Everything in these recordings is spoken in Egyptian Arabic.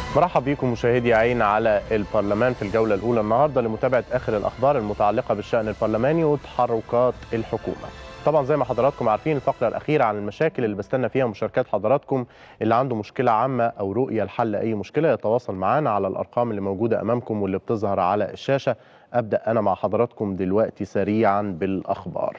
مرحب بكم مشاهدي عين على البرلمان في الجولة الأولى النهاردة لمتابعة آخر الأخبار المتعلقة بالشأن البرلماني وتحركات الحكومة طبعا زي ما حضراتكم عارفين الفقرة الأخيرة عن المشاكل اللي بستنى فيها مشاركات حضراتكم اللي عنده مشكلة عامة أو رؤية لحل أي مشكلة يتواصل معنا على الأرقام اللي موجودة أمامكم واللي بتظهر على الشاشة أبدأ أنا مع حضراتكم دلوقتي سريعا بالأخبار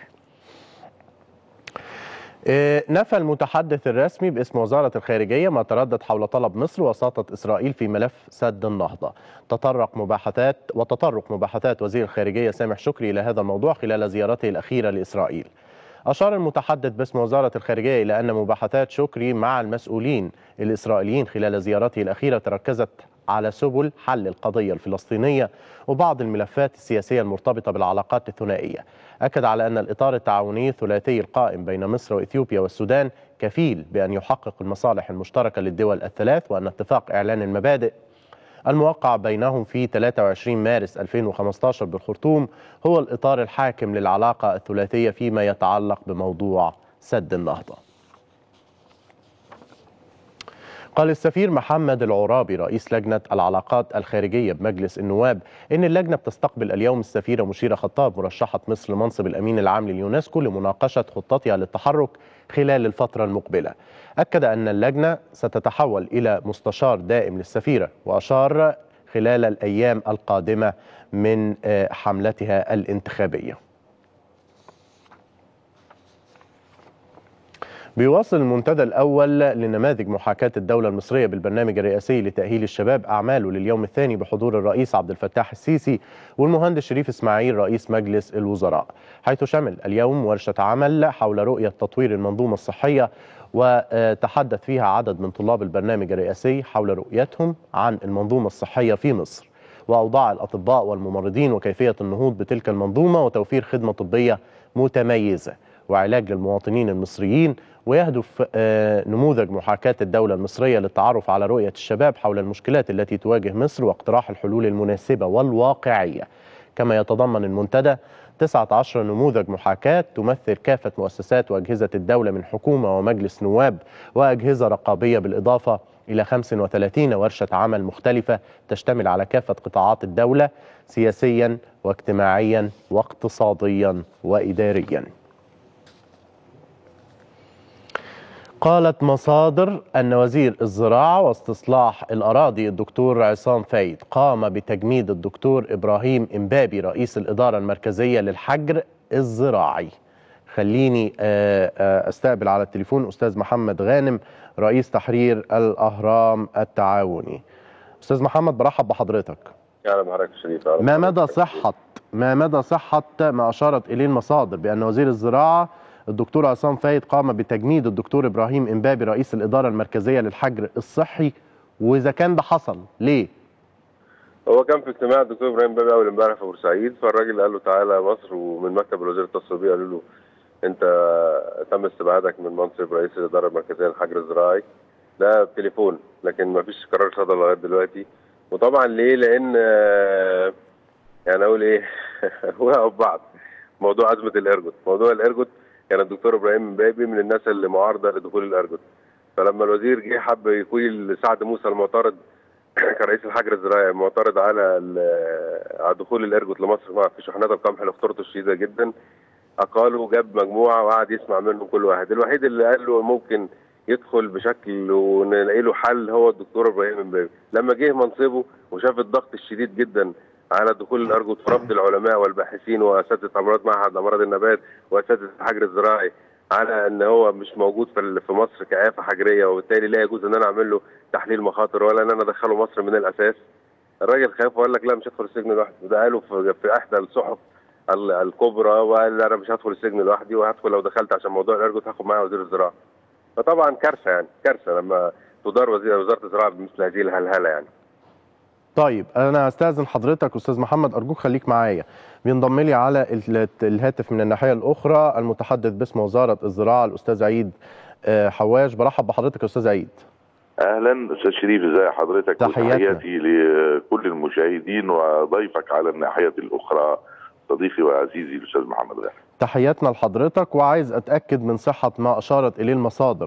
نفى المتحدث الرسمي باسم وزارة الخارجية ما تردد حول طلب مصر وساطة إسرائيل في ملف سد النهضة تطرق مباحثات وتطرق مباحثات وزير الخارجية سامح شكري إلى هذا الموضوع خلال زيارته الأخيرة لإسرائيل أشار المتحدث باسم وزارة الخارجية إلى أن مباحثات شكري مع المسؤولين الإسرائيليين خلال زيارته الأخيرة تركزت على سبل حل القضية الفلسطينية وبعض الملفات السياسية المرتبطة بالعلاقات الثنائية أكد على أن الإطار التعاوني الثلاثي القائم بين مصر وإثيوبيا والسودان كفيل بأن يحقق المصالح المشتركة للدول الثلاث وأن اتفاق إعلان المبادئ الموقع بينهم في 23 مارس 2015 بالخرطوم هو الإطار الحاكم للعلاقة الثلاثية فيما يتعلق بموضوع سد النهضة قال السفير محمد العرابي رئيس لجنة العلاقات الخارجية بمجلس النواب إن اللجنة بتستقبل اليوم السفيرة مشيرة خطاب مرشحة مصر لمنصب الأمين العام لليونسكو لمناقشة خطتها للتحرك خلال الفترة المقبلة أكد أن اللجنة ستتحول إلى مستشار دائم للسفيرة وأشار خلال الأيام القادمة من حملتها الانتخابية بيواصل المنتدى الأول لنماذج محاكاة الدولة المصرية بالبرنامج الرئاسي لتأهيل الشباب أعماله لليوم الثاني بحضور الرئيس عبد الفتاح السيسي والمهندس شريف إسماعيل رئيس مجلس الوزراء حيث شمل اليوم ورشة عمل حول رؤية تطوير المنظومة الصحية وتحدث فيها عدد من طلاب البرنامج الرئاسي حول رؤيتهم عن المنظومة الصحية في مصر وأوضاع الأطباء والممرضين وكيفية النهوض بتلك المنظومة وتوفير خدمة طبية متميزة وعلاج للمواطنين المصريين ويهدف نموذج محاكاة الدولة المصرية للتعرف على رؤية الشباب حول المشكلات التي تواجه مصر واقتراح الحلول المناسبة والواقعية كما يتضمن المنتدى 19 نموذج محاكاة تمثل كافة مؤسسات وأجهزة الدولة من حكومة ومجلس نواب وأجهزة رقابية بالإضافة إلى 35 ورشة عمل مختلفة تشتمل على كافة قطاعات الدولة سياسيا واجتماعيا واقتصاديا وإداريا قالت مصادر أن وزير الزراعة واستصلاح الأراضي الدكتور عصام فايد قام بتجميد الدكتور إبراهيم إمبابي رئيس الإدارة المركزية للحجر الزراعي خليني أستقبل على التليفون أستاذ محمد غانم رئيس تحرير الأهرام التعاوني أستاذ محمد برحب بحضرتك اهلا بحضرتك شريف ما مدى صحة ما مدى صحة ما أشارت إليه المصادر بأن وزير الزراعة الدكتور عصام فايد قام بتجميد الدكتور ابراهيم امبابي رئيس الاداره المركزيه للحجر الصحي واذا كان ده حصل ليه؟ هو كان في اجتماع الدكتور ابراهيم امبابي اول امبارح في بورسعيد فالراجل قال له تعالى مصر ومن مكتب الوزير اتصل بيه قالوا له انت تم استبعادك من منصب رئيس الاداره المركزيه للحجر الزراعي ده بتليفون لكن ما فيش قرار صدر لغايه دلوقتي وطبعا ليه؟ لان يعني اقول ايه وقعوا بعض موضوع ازمه الارجوت موضوع الارجوت كان الدكتور ابراهيم مبابي من الناس اللي معارضه لدخول الارجوت فلما الوزير جه حب يقول سعد موسى المعترض كرئيس الحجر الزراعي معترض على على دخول الارجوت لمصر في شحنات القمح اللي خطورته شديده جدا اقاله وجاب مجموعه وقعد يسمع منهم كل واحد الوحيد اللي قال له ممكن يدخل بشكل ونلاقي له حل هو الدكتور ابراهيم مبابي لما جه منصبه وشاف الضغط الشديد جدا على دخول الارجوت في رفض العلماء والباحثين واساتذه امراض معهد امراض النبات واساتذه الحجر الزراعي على ان هو مش موجود في مصر كآفة حجريه وبالتالي لا يجوز ان انا اعمل له تحليل مخاطر ولا ان انا ادخله مصر من الاساس الراجل خاف وقال لك لا مش هدخل السجن لوحدي ده قاله في, في احدى الصحف الكبرى وقال انا مش هدخل السجن لوحدي وهدخل لو دخلت عشان موضوع الارجوت هاخد معايا وزير الزراعه فطبعا كارثه يعني كارثه لما تدار وزير وزاره الزراعه بمثل هذه الهلهله يعني طيب انا استاذن حضرتك استاذ محمد ارجوك خليك معايا بينضم لي على الهاتف من الناحيه الاخرى المتحدث باسم وزاره الزراعه الاستاذ عيد حواش برحب بحضرتك يا استاذ عيد اهلا استاذ شريف ازي حضرتك تحياتي لكل المشاهدين وضيفك على الناحيه الاخرى صديقي وعزيزي الاستاذ محمد غانم تحياتنا لحضرتك وعايز اتاكد من صحه ما اشارت اليه المصادر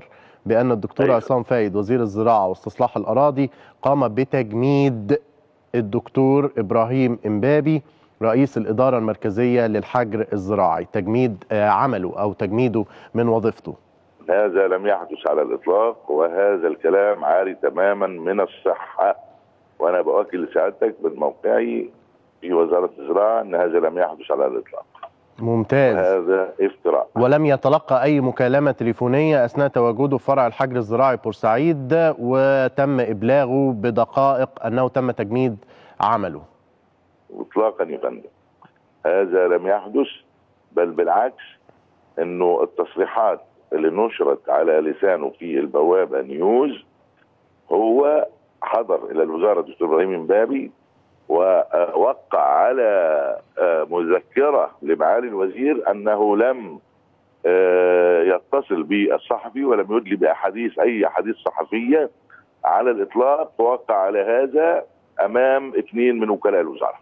بان الدكتور أيوة. عصام فايد وزير الزراعه واستصلاح الاراضي قام بتجميد الدكتور ابراهيم امبابي رئيس الاداره المركزيه للحجر الزراعي تجميد آه، عمله او تجميده من وظيفته هذا لم يحدث على الاطلاق وهذا الكلام عاري تماما من الصحه وانا باكد لسعادتك من موقعي في وزاره الزراعه ان هذا لم يحدث على الاطلاق ممتاز هذا افتراء ولم يتلقى أي مكالمة تليفونية أثناء تواجده في فرع الحجر الزراعي بورسعيد وتم إبلاغه بدقائق أنه تم تجميد عمله اطلاقا يا فندم هذا لم يحدث بل بالعكس انه التصريحات اللي نشرت على لسانه في البوابه نيوز هو حضر الى الوزاره الدكتور ابراهيم امبابي ووقع على آه، مذكره لمعالي الوزير انه لم آه، يتصل بالصحفي ولم يدلي باحاديث اي احاديث صحفيه على الاطلاق ووقع على هذا امام اثنين من وكلاء الوزاره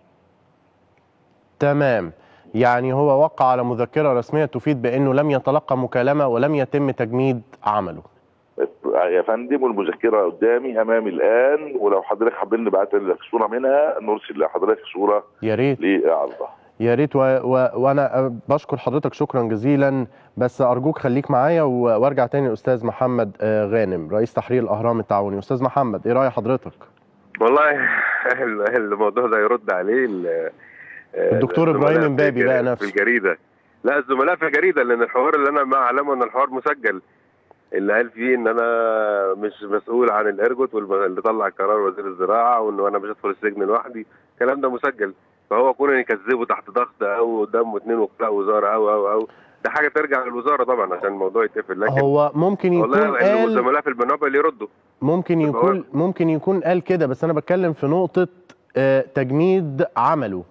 تمام يعني هو وقع على مذكرة رسمية تفيد بأنه لم يتلقى مكالمة ولم يتم تجميد عمله يا فندم والمذكره قدامي امامي الان ولو حضرتك حابين نبعت لك صوره منها نرسل لحضرتك صوره يا ريت لعرضها يا ريت و... و... وانا بشكر حضرتك شكرا جزيلا بس ارجوك خليك معايا و... وارجع تاني الاستاذ محمد آه، غانم رئيس تحرير الاهرام التعاوني استاذ محمد ايه راي حضرتك والله ال- الموضوع ده يرد عليه ال- الدكتور الزملاء إبراهيم في إمبابي بقى الجري- نفسه. في الجريده لا الزملاء في الجريده لان الحوار اللي انا ما اعلمه ان الحوار مسجل اللي قال فيه ان انا مش مسؤول عن الارجوت واللي طلع قرار وزير الزراعه وان انا مش هدخل السجن لوحدي الكلام ده مسجل فهو كون يكذبه تحت ضغط او قدامه اثنين وكلاء وزاره او او او ده حاجه ترجع للوزاره طبعا عشان الموضوع يتقفل لكن هو ممكن يكون والله قال الزملاء في البنوبه اللي يردوا ممكن هو- يكون ممكن يكون قال كده بس انا بتكلم في نقطة آه، تجميد عمله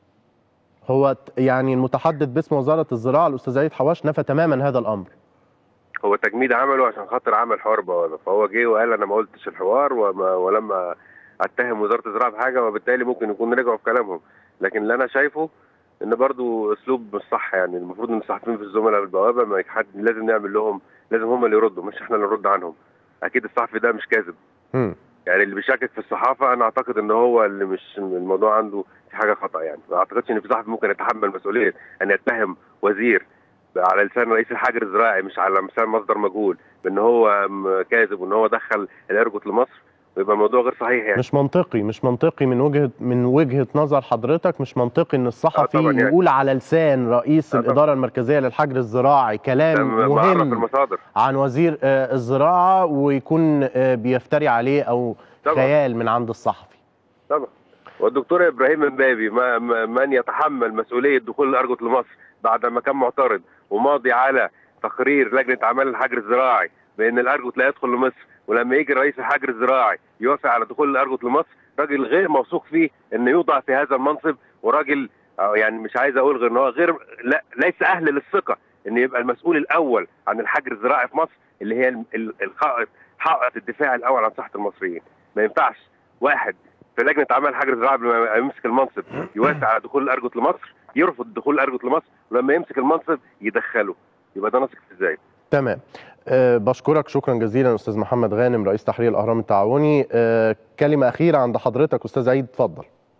هو ت- يعني المتحدث باسم وزارة الزراعة الأستاذ عيد حواش نفى تماما هذا الأمر هو تجميد عمله عشان خاطر عمل حوار بوابه فهو جه وقال انا ما قلتش الحوار وما ولما اتهم وزاره الزراعه بحاجه وبالتالي ممكن يكون رجعوا في كلامهم لكن اللي انا شايفه ان برضو اسلوب مش صح يعني المفروض ان الصحفيين في الزملاء بالبوابه ما حد لازم نعمل لهم لازم هم اللي يردوا مش احنا اللي نرد عنهم اكيد الصحفي ده مش كاذب مم. يعني اللي بيشكك في الصحافه انا اعتقد ان هو اللي مش الموضوع عنده في حاجه خطا يعني ما اعتقدش ان في صحفي ممكن يتحمل مسؤوليه ان يتهم وزير على لسان رئيس الحجر الزراعي مش على لسان مصدر مجهول بان هو م- كاذب وان هو دخل الارجوت لمصر ويبقى الموضوع غير صحيح يعني مش منطقي مش منطقي من وجهة من وجهة نظر حضرتك مش منطقي ان الصحفي آه طبعاً يعني. يقول على لسان رئيس آه طبعاً. الإدارة المركزية للحجر الزراعي ده كلام معرف مهم المصادر عن وزير آه، الزراعة ويكون آه، بيفتري عليه أو طبعاً. خيال من عند الصحفي طبعا والدكتور ابراهيم امبابي ما ما- من يتحمل مسؤوليه دخول الارجوت لمصر بعد ما كان معترض وماضي على تقرير لجنه اعمال الحجر الزراعي بان الارجوت لا يدخل لمصر ولما يجي رئيس الحجر الزراعي يوافق على دخول الارجوت لمصر راجل غير موثوق فيه انه يوضع في هذا المنصب وراجل أو يعني مش عايز اقول غير ان هو غير لا ليس اهل للثقه ان يبقى المسؤول الاول عن الحجر الزراعي في مصر اللي هي ال- ال- الحائط حائط الدفاع الاول عن صحه المصريين ما ينفعش واحد في لجنه اعمال الحجر الزراعي قبل ما يمسك المنصب يوافق على دخول الارجوت لمصر يرفض دخول الارجوت لمصر ولما يمسك المنصب يدخله يبقى ده ناصح ازاي تمام أه بشكرك شكرا جزيلا استاذ محمد غانم رئيس تحرير الاهرام التعاوني أه كلمه اخيره عند حضرتك استاذ عيد اتفضل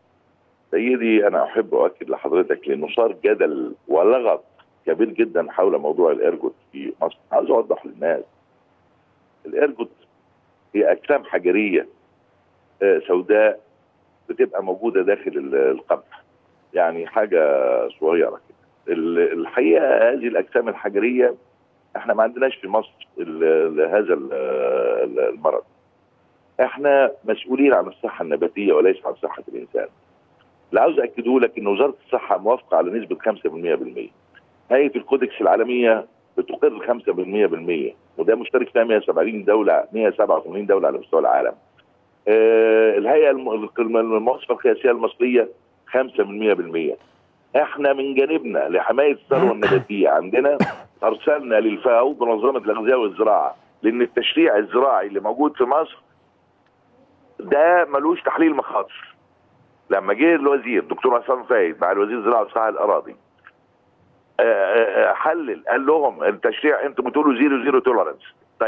سيدي انا احب اؤكد لحضرتك لانه صار جدل ولغط كبير جدا حول موضوع الارجوت في مصر عاوز اوضح للناس الارجوت هي اجسام حجريه آه، سوداء بتبقى موجوده داخل ال- القمح يعني حاجه صغيره كده ال- الحقيقه هذه الاجسام الحجريه احنا ما عندناش في مصر ال- ال- هذا ال- ال- المرض احنا مسؤولين عن الصحه النباتيه وليس عن صحه الانسان اللي عاوز اكده لك ان وزاره الصحه موافقه على نسبه 5% هيئه الكودكس العالميه بتقر 5% وده مشترك فيها 170 دوله 187 دوله على مستوى العالم. آه الهيئه الم- المواصفه القياسيه المصريه 5% احنا من جانبنا لحمايه الثروه النباتيه عندنا ارسلنا للفاو منظمه الاغذيه والزراعه لان التشريع الزراعي اللي موجود في مصر ده ملوش تحليل مخاطر لما جه الوزير دكتور عصام فايد مع الوزير الزراعه وصحه الاراضي آه، آه، آه، حلل قال لهم التشريع انتم بتقولوا زيرو زيرو تولرنس طيب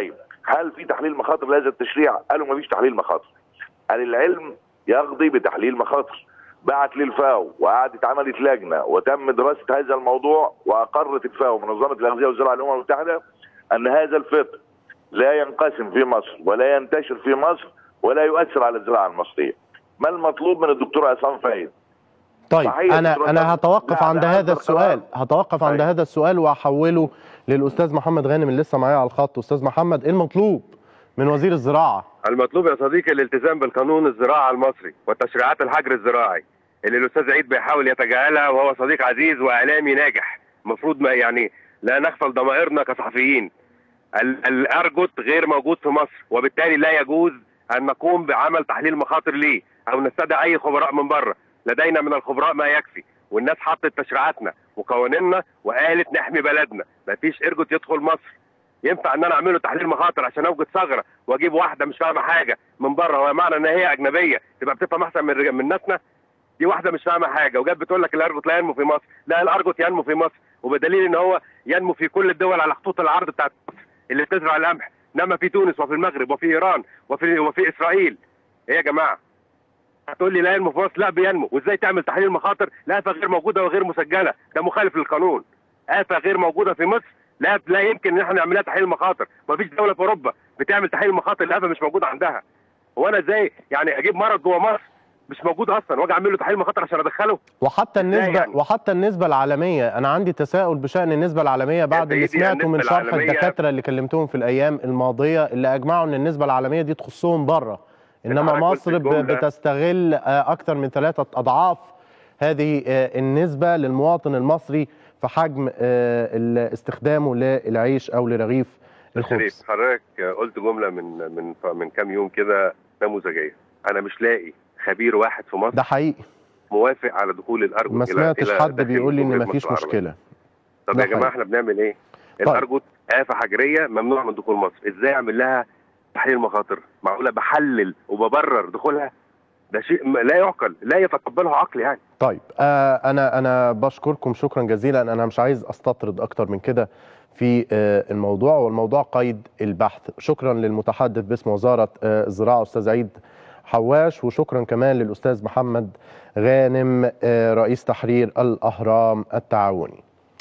هل في تحليل مخاطر لهذا التشريع؟ قالوا ما فيش تحليل مخاطر. قال العلم يقضي بتحليل مخاطر. بعت للفاو وقعدت عملت لجنه وتم دراسه هذا الموضوع واقرت الفاو منظمه الاغذيه والزراعه الامم المتحده ان هذا الفطر لا ينقسم في مصر ولا ينتشر في مصر ولا يؤثر على الزراعه المصريه. ما المطلوب من الدكتور عصام فايد؟ طيب صحيح انا الدكتور انا عصام هتوقف لا، عند لا، هذا هذا السؤال القرار. هتوقف عند أيوة. هذا السؤال وهحوله للاستاذ محمد غانم اللي لسه معايا على الخط استاذ محمد ايه المطلوب من وزير الزراعه المطلوب يا صديقي الالتزام بالقانون الزراعه المصري وتشريعات الحجر الزراعي اللي الاستاذ عيد بيحاول يتجاهلها وهو صديق عزيز واعلامي ناجح المفروض ما يعني لا نغفل ضمائرنا كصحفيين ال- الارجوت غير موجود في مصر وبالتالي لا يجوز ان نقوم بعمل تحليل مخاطر ليه او نستدعي اي خبراء من بره لدينا من الخبراء ما يكفي والناس حطت تشريعاتنا وقوانيننا وقالت نحمي بلدنا مفيش ارجوت يدخل مصر ينفع ان انا اعمل له تحليل مخاطر عشان اوجد ثغره واجيب واحده مش فاهمه حاجه من بره هو معنى ان هي اجنبيه تبقى بتفهم احسن من رج- من ناسنا دي واحده مش فاهمه حاجه وجت بتقول لك الارجوت لا ينمو في مصر لا الارجوت ينمو في مصر وبدليل ان هو ينمو في كل الدول على خطوط العرض بتاعت مصر اللي بتزرع القمح نما في تونس وفي المغرب وفي ايران وفي وفي اسرائيل ايه يا جماعه هتقول لي لا ينمو في مصر لا بينمو وازاي تعمل تحليل مخاطر لا آفة غير موجوده وغير مسجله ده مخالف للقانون آفة غير موجوده في مصر لا لا يمكن ان احنا نعملها تحليل مخاطر ما فيش دوله في اوروبا بتعمل تحليل مخاطر الآفة مش موجوده عندها هو انا ازاي يعني اجيب مرض جوه مصر مش موجود اصلا واجي اعمل له تحليل مخاطر عشان ادخله وحتى النسبه يعني؟ وحتى النسبه العالميه انا عندي تساؤل بشان النسبه العالميه بعد اللي سيدي، سمعته من النسبة شرح العالمية- الدكاتره اللي كلمتهم في الايام الماضيه اللي اجمعوا ان النسبه العالميه دي تخصهم بره انما حضرتك قلت مصر ب- الجملة. بتستغل آه، اكثر من ثلاثه اضعاف هذه آه، النسبه للمواطن المصري في حجم آه، ال- استخدامه للعيش او لرغيف الخبز شريف حضرتك قلت جمله من من من كام يوم كده نموذجيه انا مش لاقي خبير واحد في مصر ده حقيقي موافق على دخول الارجوت ما إلى- سمعتش إلى حد داخل بيقول لي ان جمهورية مفيش مصر العربية. مشكله طب ده يا جماعه حقيقي. احنا بنعمل ايه؟ طيب. الارجوت آفة حجرية ممنوع من دخول مصر، ازاي اعمل لها تحليل مخاطر؟ معقولة بحلل وببرر دخولها؟ ده شيء م- لا يعقل، لا يتقبله عقل يعني. طيب آه انا انا بشكركم شكرا جزيلا انا مش عايز استطرد اكتر من كده في آه الموضوع والموضوع قيد البحث شكرا للمتحدث باسم وزاره آه الزراعه استاذ عيد حواش وشكرا كمان للاستاذ محمد غانم آه رئيس تحرير الاهرام التعاوني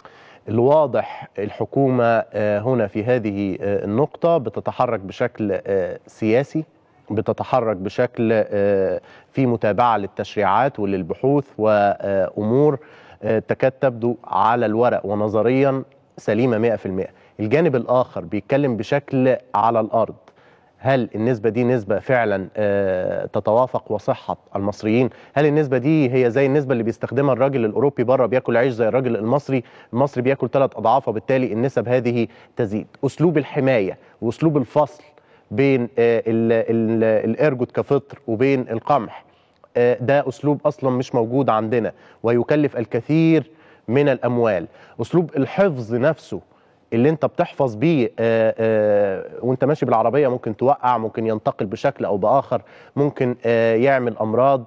الواضح الحكومه آه هنا في هذه آه النقطه بتتحرك بشكل آه سياسي بتتحرك بشكل آه، في متابعه للتشريعات وللبحوث وامور آه، تكاد تبدو على الورق ونظريا سليمه 100% الجانب الاخر بيتكلم بشكل على الارض هل النسبة دي نسبة فعلا آه، تتوافق وصحة المصريين؟ هل النسبة دي هي زي النسبة اللي بيستخدمها الراجل الأوروبي بره بياكل عيش زي الراجل المصري؟ المصري بياكل ثلاث أضعاف وبالتالي النسب هذه تزيد. أسلوب الحماية وأسلوب الفصل بين آه، ال- ال- الإرجوت كفطر وبين القمح آه، ده أسلوب أصلا مش موجود عندنا ويكلف الكثير من الأموال. أسلوب الحفظ نفسه اللي انت بتحفظ بيه آه، آه، وانت ماشي بالعربيه ممكن توقع ممكن ينتقل بشكل او باخر ممكن آه، يعمل امراض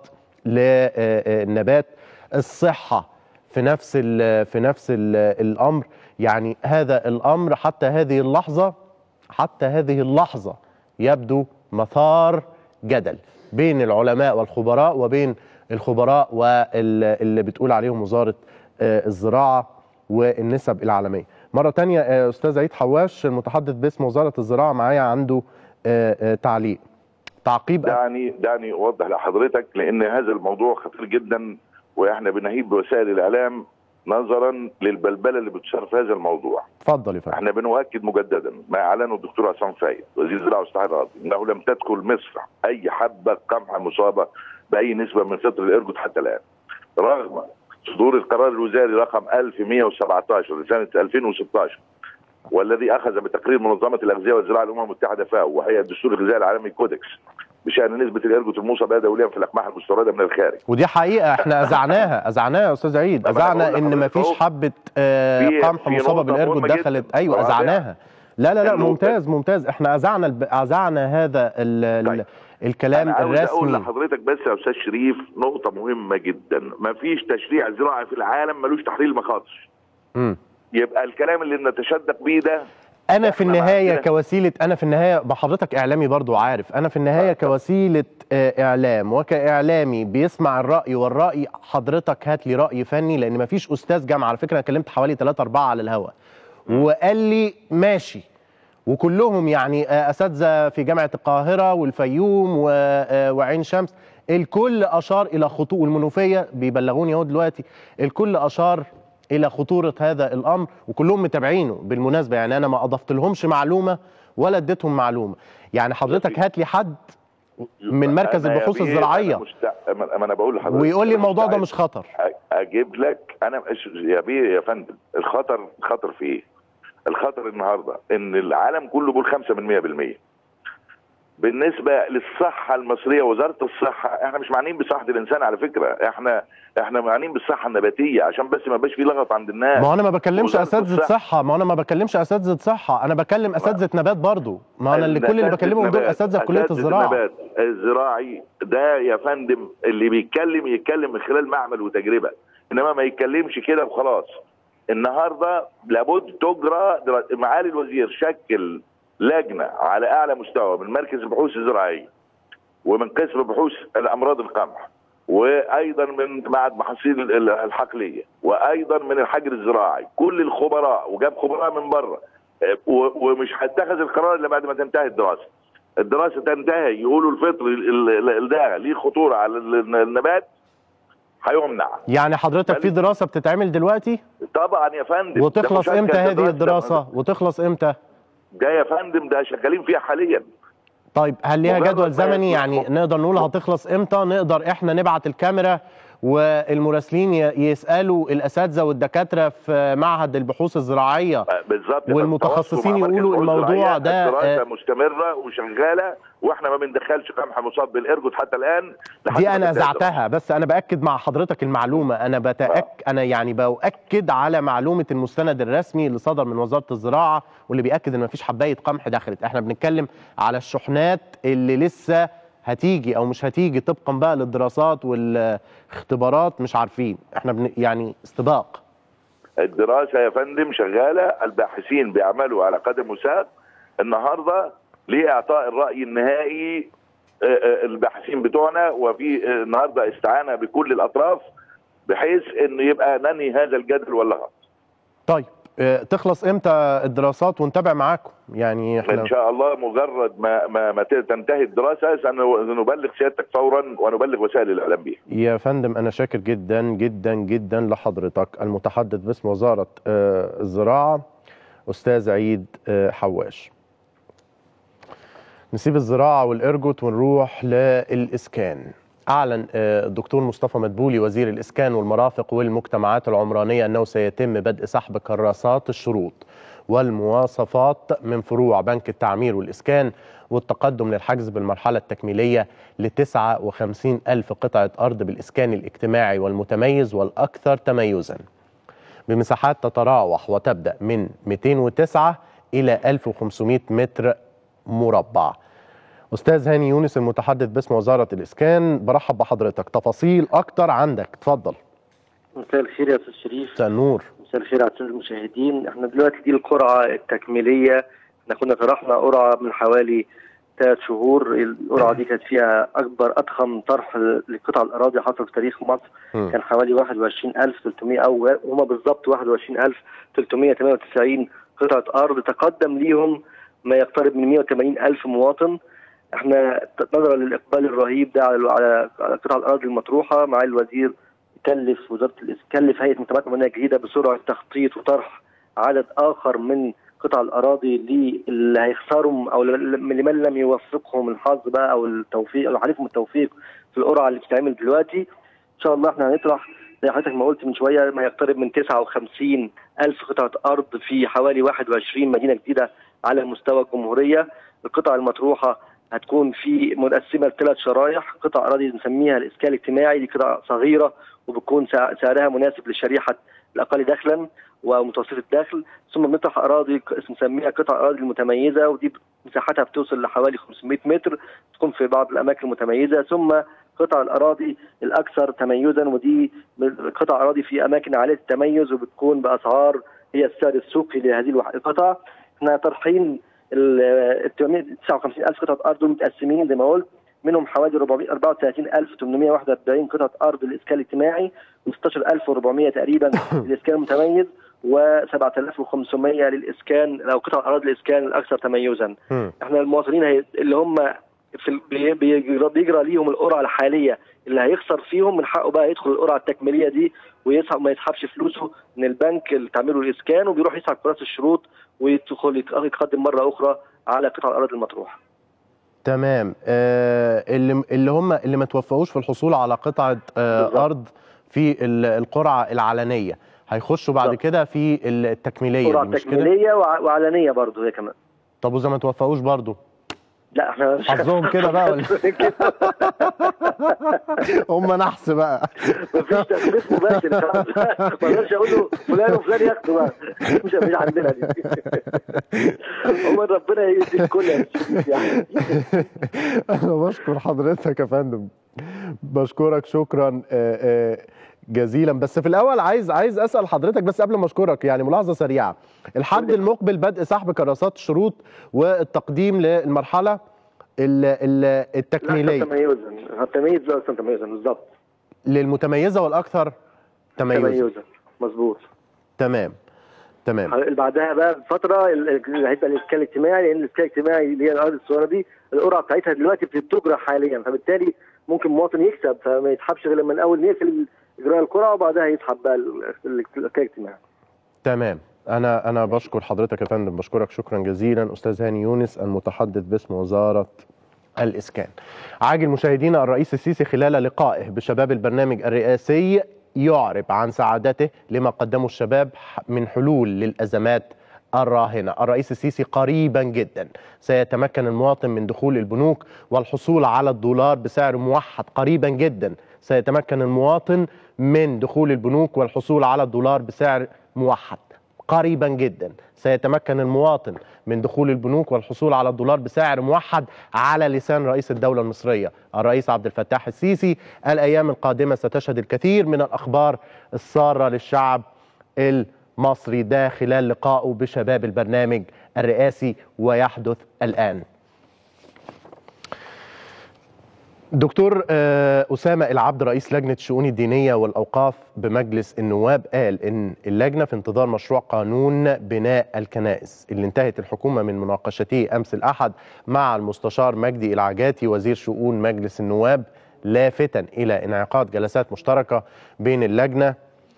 للنبات الصحه في نفس ال في نفس ال الامر يعني هذا الامر حتى هذه اللحظه حتى هذه اللحظه يبدو مثار جدل بين العلماء والخبراء وبين الخبراء واللي بتقول عليهم وزاره آه، الزراعه والنسب العالميه. مره تانية آه، استاذ عيد حواش المتحدث باسم وزاره الزراعه معايا عنده آه، آه، تعليق. تعقيب دعني دعني اوضح لحضرتك لان هذا الموضوع خطير جدا واحنا بنهيب بوسائل الاعلام نظرا للبلبله اللي بتشار في هذا الموضوع. اتفضل يا فندم. احنا بنؤكد مجددا ما اعلنه الدكتور عصام فايد وزير الزراعه والصحه الارضي انه لم تدخل مصر اي حبه قمح مصابه باي نسبه من فطر الارجوت حتى الان. رغم صدور القرار الوزاري رقم 1117 لسنه 2016 والذي اخذ بتقرير منظمه الاغذيه والزراعه الامم المتحده فاو وهي الدستور الغذائي العالمي كودكس بشان نسبه الارجوت الموصى بها دوليا في الاقماح المستورده من الخارج. ودي حقيقه احنا اذعناها اذعناها يا استاذ عيد طب أنا اذعنا بقول ان لحضرتك مفيش أهو. حبه آه، في- قمح في مصابه نقطة بالارجوت مهمة دخلت جدا. ايوه رابعا. اذعناها لا لا لا النقطة- ممتاز ممتاز احنا اذعنا الب- اذعنا هذا ال ال طيب. الكلام انا عاوز اقول الرسمي لحضرتك بس يا استاذ شريف نقطه مهمه جدا مفيش تشريع زراعي في العالم ملوش تحليل مخاطر مم. يبقى الكلام اللي نتشدق بيه ده انا في إحنا النهايه عندنا- كوسيله انا في النهايه ما حضرتك اعلامي برضو عارف انا في النهايه آه. كوسيله آه، اعلام وكاعلامي بيسمع الراي والراي حضرتك هات لي راي فني لان ما فيش استاذ جامعه على فكره انا كلمت حوالي 3 4 على الهوا وقال لي ماشي وكلهم يعني آه، اساتذه في جامعه القاهره والفيوم و- آه، وعين شمس الكل اشار الى خطوط والمنوفيه بيبلغوني اهو دلوقتي الكل اشار الى خطوره هذا الامر وكلهم متابعينه بالمناسبه يعني انا ما اضفت لهمش معلومه ولا اديتهم معلومه يعني حضرتك هات لي حد من مركز أنا يا البحوث بيه الزراعيه أنا مست... ما ما انا بقول لحضرتك ويقول لي أنا الموضوع ده مستعد مش خطر أ- اجيب لك انا مش يا بيه يا فندم الخطر خطر في ايه؟ الخطر النهارده ان العالم كله بيقول 5 من 100% بالنسبه للصحه المصريه وزاره الصحه احنا مش معنيين بصحه الانسان على فكره احنا احنا معنيين بالصحه النباتيه عشان بس ما يبقاش في لغط عند الناس ما هو انا ما بكلمش وزارة اساتذه الصحة. صحه ما هو انا ما بكلمش اساتذه صحه انا بكلم اساتذه نبات برضو ما انا اللي كل اللي أساتذة بكلمهم دول نبات. اساتذه في كليه أساتذة الزراعه النبات الزراعي ده يا فندم اللي بيتكلم يتكلم من خلال معمل وتجربه انما ما يتكلمش كده وخلاص النهارده لابد تجرى درا- معالي الوزير شكل لجنه على اعلى مستوى من مركز البحوث الزراعيه ومن قسم بحوث الامراض القمح وايضا من معهد محاصيل ال- الحقليه وايضا من الحجر الزراعي كل الخبراء وجاب خبراء من بره آه، و- ومش هيتخذ القرار الا بعد ما تنتهي الدراسه الدراسه تنتهي يقولوا الفطر ال- ال- ده ليه خطوره على ال- النبات هيمنع يعني حضرتك في دراسه بتتعمل دلوقتي طبعا يا فندم ده وتخلص مشكل امتى دراسة. هذه الدراسه وتخلص امتى ده يا فندم ده شغالين فيها حاليا طيب هل ليها مجرد جدول ما زمني يطلع- يعني نقدر نقول هتخلص امتى نقدر احنا نبعت الكاميرا والمراسلين ي- يسالوا الاساتذه والدكاتره في معهد البحوث الزراعيه بالظبط والمتخصصين التواصل مع يقولوا مركز البحوث الموضوع الزراعية ده، الدراسه آه، مستمره وشغاله واحنا ما بندخلش قمح مصاب بالارجوت حتى الان لحد دي ما انا تنتهي الدراسة. زعتها بس انا باكد مع حضرتك المعلومه انا بتاك انا يعني باكد على معلومه المستند الرسمي اللي صدر من وزاره الزراعه واللي بياكد ان مفيش حبايه قمح دخلت احنا بنتكلم على الشحنات اللي لسه هتيجي او مش هتيجي طبقا بقى للدراسات والاختبارات مش عارفين احنا بن يعني استباق الدراسه يا فندم شغاله الباحثين بيعملوا على قدم وساق النهارده لاعطاء الراي النهائي آه، آه، الباحثين بتوعنا وفي آه، النهارده استعانه بكل الاطراف بحيث انه يبقى ننهي هذا الجدل واللغط طيب اه، تخلص امتى الدراسات ونتابع معاكم يعني احنا ان شاء الله مجرد ما ما, ما تنتهي الدراسه سنبلغ سيادتك فورا ونبلغ وسائل الاعلام بها يا فندم أنا شاكر جدا جدا جدا لحضرتك المتحدث باسم وزارة آه، الزراعة أستاذ عيد آه، حواش نسيب الزراعة والإرجوت ونروح للإسكان أعلن آه، الدكتور مصطفى مدبولي وزير الإسكان والمرافق والمجتمعات العمرانية أنه سيتم بدء سحب كراسات الشروط والمواصفات من فروع بنك التعمير والإسكان والتقدم للحجز بالمرحلة التكميلية ل 59 ألف قطعة أرض بالإسكان الاجتماعي والمتميز والأكثر تميزاً بمساحات تتراوح وتبدأ من 209 إلى 1500 متر مربع أستاذ هاني يونس المتحدث باسم وزارة الإسكان برحب بحضرتك تفاصيل أكتر عندك اتفضل مساء الخير يا استاذ شريف مساء النور مساء الخير على الساده المشاهدين احنا دلوقتي دي القرعه التكميليه احنا كنا طرحنا قرعه من حوالي ثلاث شهور القرعه دي كانت فيها اكبر اضخم طرح لقطع الاراضي حصل في تاريخ مصر مم. كان حوالي 21300 او هما بالظبط 21398 قطعه ارض تقدم ليهم ما يقترب من 180 الف مواطن احنا نظرا للاقبال الرهيب ده على على على قطع الاراضي المطروحه مع الوزير كلف وزاره الإس- كلف هيئه مجتمعات عمرانيه جديده بسرعه تخطيط وطرح عدد اخر من قطع الاراضي اللي هيخسروا او ل- لمن لم يوفقهم الحظ بقى او التوفيق او حليفهم التوفيق في القرعه اللي بتتعمل دلوقتي ان شاء الله احنا هنطرح زي حضرتك ما قلت من شويه ما يقترب من 59 الف قطعه ارض في حوالي 21 مدينه جديده على مستوى الجمهوريه القطع المطروحه هتكون في مقسمه لثلاث شرايح قطع اراضي بنسميها الاسكان الاجتماعي دي قطع صغيره وبتكون سع- سعرها مناسب لشريحه الاقل دخلا ومتوسط الدخل ثم بنطرح اراضي ك- بنسميها قطع اراضي المتميزه ودي مساحتها بتوصل لحوالي 500 متر تكون في بعض الاماكن المتميزه ثم قطع الاراضي الاكثر تميزا ودي ب- قطع اراضي في اماكن عاليه التميز وبتكون باسعار هي السعر السوقي لهذه الوح- القطع احنا طرحين ال 859000 قطعه ارض دول متقسمين زي ما قلت منهم حوالي 34841 قطعه ارض للاسكان الاجتماعي و16400 تقريبا للاسكان المتميز و7500 للاسكان او قطع اراضي الاسكان الاكثر تميزا. مم. احنا المواطنين هي- اللي هم في ال- بي- بيجرى, بيجرى ليهم القرعه الحاليه اللي هيخسر فيهم من حقه بقى يدخل القرعه التكميليه دي ويسحب ما يسحبش فلوسه من البنك اللي تعمله الاسكان وبيروح يسحب كراسه الشروط ويدخل يت- يتقدم مره اخرى على قطع الاراضي المطروحه. تمام آه اللي اللي هم اللي ما توفقوش في الحصول على قطعه آه بالظبط. ارض في ال- القرعه العلنيه هيخشوا بعد بالظبط. كده في التكميليه قرعه دي مش كده تكميليه وع- وعلنيه برضه هي كمان. طب واذا ما توفقوش برضه لا احنا مش حظهم كده بقى ولا كده هم نحس بقى مفيش تثبيت مباشر خلاص. ما اقدرش اقول له فلان وفلان ياخدوا بقى مش مش عندنا دي هم ربنا يدي الكل يعني انا بشكر حضرتك يا فندم بشكرك شكرا آه، آه، جزيلا بس في الاول عايز عايز اسال حضرتك بس قبل ما اشكرك يعني ملاحظه سريعه الحد المقبل بدء سحب كراسات الشروط والتقديم للمرحله ال- ال- التكميليه تميزا التمييز ده اصلا تميزا بالظبط للمتميزه والاكثر تميزا تميزا مظبوط تمام تمام اللي بعدها بقى فتره اللي هيبقى الاسكان الاجتماعي لان الاسكان الاجتماعي اللي هي الارض الصغيره دي القرعه بتاعتها دلوقتي بتجرى حاليا فبالتالي ممكن مواطن يكسب فما يسحبش غير لما الاول نقفل اجراء القرعه وبعدها يسحب بقى ال- ال- الاسكان الاجتماعي تمام انا انا بشكر حضرتك يا فندم بشكرك شكرا جزيلا استاذ هاني يونس المتحدث باسم وزاره الاسكان عاجل مشاهدينا الرئيس السيسي خلال لقائه بشباب البرنامج الرئاسي يعرب عن سعادته لما قدمه الشباب من حلول للازمات الراهنه الرئيس السيسي قريبا جدا سيتمكن المواطن من دخول البنوك والحصول على الدولار بسعر موحد قريبا جدا سيتمكن المواطن من دخول البنوك والحصول على الدولار بسعر موحد قريبا جدا سيتمكن المواطن من دخول البنوك والحصول على الدولار بسعر موحد على لسان رئيس الدولة المصرية الرئيس عبد الفتاح السيسي الأيام القادمة ستشهد الكثير من الأخبار السارة للشعب المصري ده خلال لقائه بشباب البرنامج الرئاسي ويحدث الآن دكتور آه، أسامة العبد رئيس لجنة الشؤون الدينية والأوقاف بمجلس النواب قال إن اللجنة في انتظار مشروع قانون بناء الكنائس اللي انتهت الحكومة من مناقشته أمس الأحد مع المستشار مجدي العجاتي وزير شؤون مجلس النواب لافتا إلى انعقاد جلسات مشتركة بين اللجنة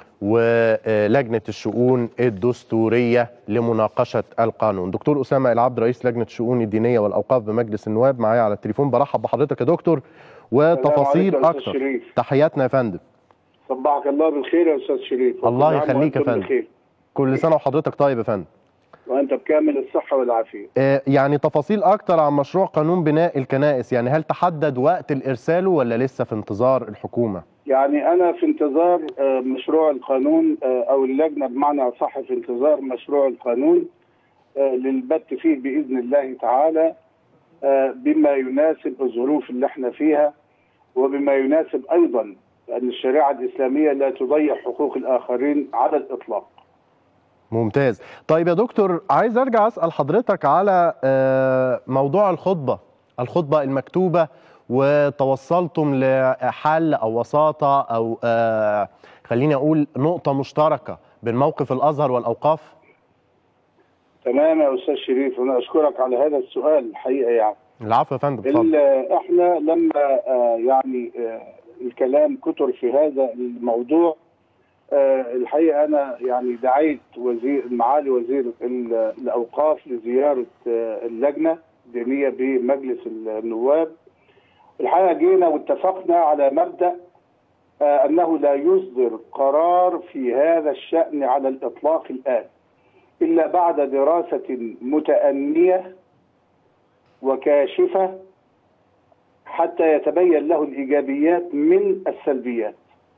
ولجنة الشؤون الدستورية لمناقشة القانون دكتور أسامة العبد رئيس لجنة الشؤون الدينية والأوقاف بمجلس النواب معايا على التليفون برحب بحضرتك يا دكتور وتفاصيل السلام عليكم يا أستاذ أكتر شريف. تحياتنا يا فندم صبحك الله بالخير يا استاذ شريف الله وكل عام يخليك يا وأنتم فندم. بخير. كل سنة وحضرتك طيب يا فندم وانت بكامل الصحه والعافيه آه، يعني تفاصيل أكتر عن مشروع قانون بناء الكنائس يعني هل تحدد وقت الإرسال ولا لسه في انتظار الحكومة يعني انا في انتظار آه، مشروع القانون آه، او اللجنه بمعنى اصح في انتظار مشروع القانون آه، للبت فيه باذن الله تعالى آه، بما يناسب الظروف اللي احنا فيها وبما يناسب ايضا ان الشريعه الاسلاميه لا تضيع حقوق الاخرين على الاطلاق ممتاز طيب يا دكتور عايز ارجع اسال حضرتك على آه، موضوع الخطبه الخطبه المكتوبه وتوصلتم لحل او وساطه او آه، خليني اقول نقطه مشتركه بين موقف الازهر والاوقاف تمام يا استاذ شريف انا اشكرك على هذا السؤال الحقيقه يعني العفو يا فندم اتفضل ال- احنا لما آه، يعني آه، الكلام كتر في هذا الموضوع آه، الحقيقه انا يعني دعيت وزير معالي وزير ال- الاوقاف لزياره آه، اللجنه الدينيه بمجلس النواب الحقيقه جينا واتفقنا على مبدا آه، انه لا يصدر قرار في هذا الشان على الاطلاق الان الا بعد دراسه متانيه وكاشفه حتى يتبين له الايجابيات من السلبيات.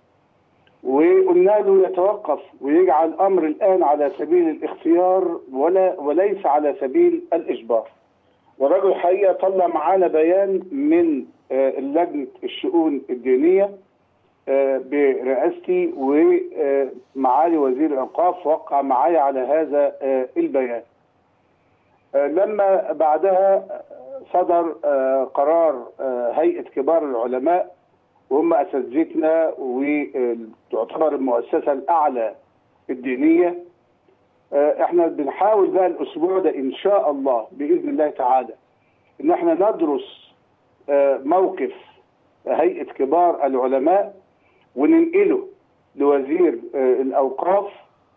وقلنا له يتوقف ويجعل الامر الان على سبيل الاختيار ولا وليس على سبيل الاجبار. والرجل الحقيقه طلع معانا بيان من آه، لجنه الشؤون الدينيه آه، برئاستي ومعالي وزير الاوقاف وقع معايا على هذا آه، البيان. آه، لما بعدها صدر آه، قرار آه، هيئه كبار العلماء وهم اساتذتنا وتعتبر المؤسسه الاعلى الدينيه آه، احنا بنحاول بقى الاسبوع ده ان شاء الله باذن الله تعالى ان احنا ندرس آه، موقف هيئه كبار العلماء وننقله لوزير آه، الاوقاف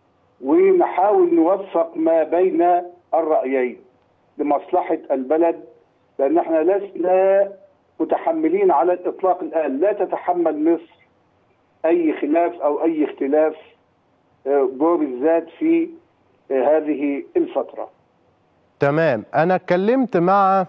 ونحاول نوفق ما بين الرايين لمصلحه البلد لان احنا لسنا متحملين على الاطلاق الان لا تتحمل مصر اي خلاف او اي اختلاف آه، جو بالذات في آه، هذه الفتره تمام انا اتكلمت مع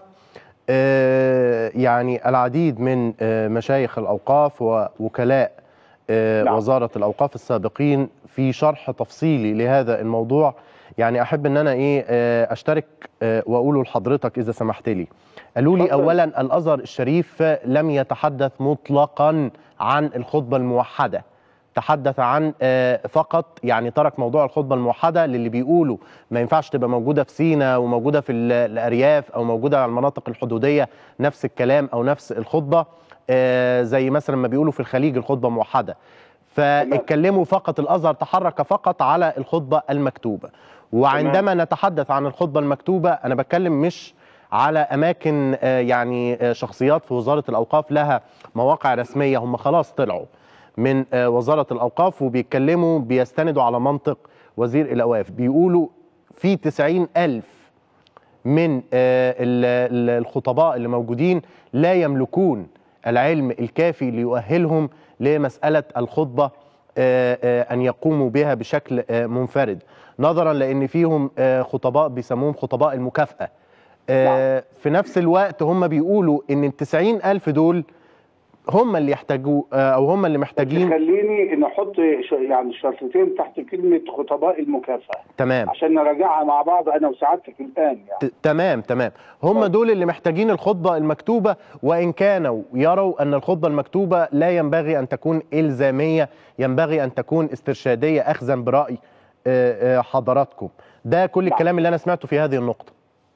آه، يعني العديد من آه، مشايخ الاوقاف ووكلاء آه، نعم. وزاره الاوقاف السابقين في شرح تفصيلي لهذا الموضوع يعني احب ان انا ايه آه، اشترك آه، واقوله لحضرتك اذا سمحت لي قالوا لي اتفضل. اولا الازهر الشريف لم يتحدث مطلقا عن الخطبه الموحده تحدث عن آه، فقط يعني ترك موضوع الخطبه الموحده للي بيقولوا ما ينفعش تبقى موجوده في سينا وموجوده في ال- الارياف او موجوده على المناطق الحدوديه نفس الكلام او نفس الخطبه آه، زي مثلا ما بيقولوا في الخليج الخطبه موحده فاتكلموا فقط الازهر تحرك فقط على الخطبه المكتوبه وعندما نتحدث عن الخطبه المكتوبه انا بتكلم مش على اماكن آه، يعني آه، شخصيات في وزاره الاوقاف لها مواقع رسميه هم خلاص طلعوا من آه، وزاره الاوقاف وبيتكلموا بيستندوا على منطق وزير الاوقاف بيقولوا في 90 الف من آه، ال- ال- الخطباء اللي موجودين لا يملكون العلم الكافي ليؤهلهم لمسألة الخطبة آه، آه، أن يقوموا بها بشكل آه، منفرد نظرا لأن فيهم آه، خطباء بيسموهم خطباء المكافأة آه، في نفس الوقت هم بيقولوا أن التسعين ألف دول هم اللي يحتاجوا آه، أو هم اللي محتاجين خليني نحط ش- يعني شرطتين تحت كلمه خطباء المكافاه تمام عشان نراجعها مع بعض انا وسعادتك الان يعني ت- تمام تمام هم اتفضل. دول اللي محتاجين الخطبة المكتوبة وإن كانوا يروا أن الخطبة المكتوبة لا ينبغي أن تكون إلزامية ينبغي أن تكون استرشادية أخذا برأي آه، آه، حضراتكم ده كل نعم. الكلام اللي أنا سمعته في هذه النقطة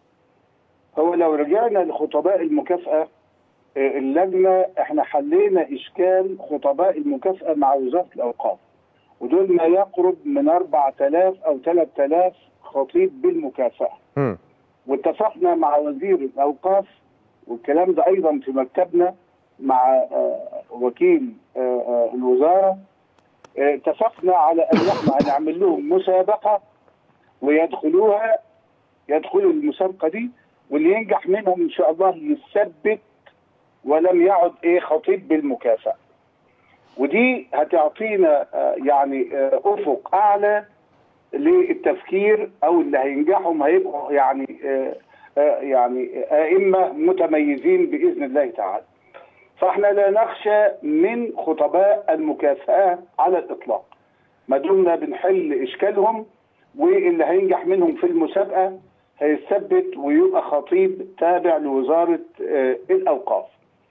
هو لو رجعنا لخطباء المكافاه آه، اللجنه احنا حلينا اشكال خطباء المكافاه مع وزاره الاوقاف ودول ما يقرب من 4000 او 3000 خطيب بالمكافاه مم. واتفقنا مع وزير الاوقاف والكلام ده ايضا في مكتبنا مع آه، وكيل آه، آه، الوزاره آه، اتفقنا على ان احنا هنعمل لهم مسابقه ويدخلوها يدخلوا المسابقه دي واللي ينجح منهم ان شاء الله يثبت ولم يعد ايه خطيب بالمكافاه ودي هتعطينا آه، يعني آه، افق اعلى للتفكير او اللي هينجحهم هيبقوا يعني آه، آه، يعني ائمه متميزين باذن الله تعالى. فاحنا لا نخشى من خطباء المكافاه على الاطلاق. ما دمنا بنحل اشكالهم واللي هينجح منهم في المسابقه هيثبت ويبقى خطيب تابع لوزاره آه، الاوقاف.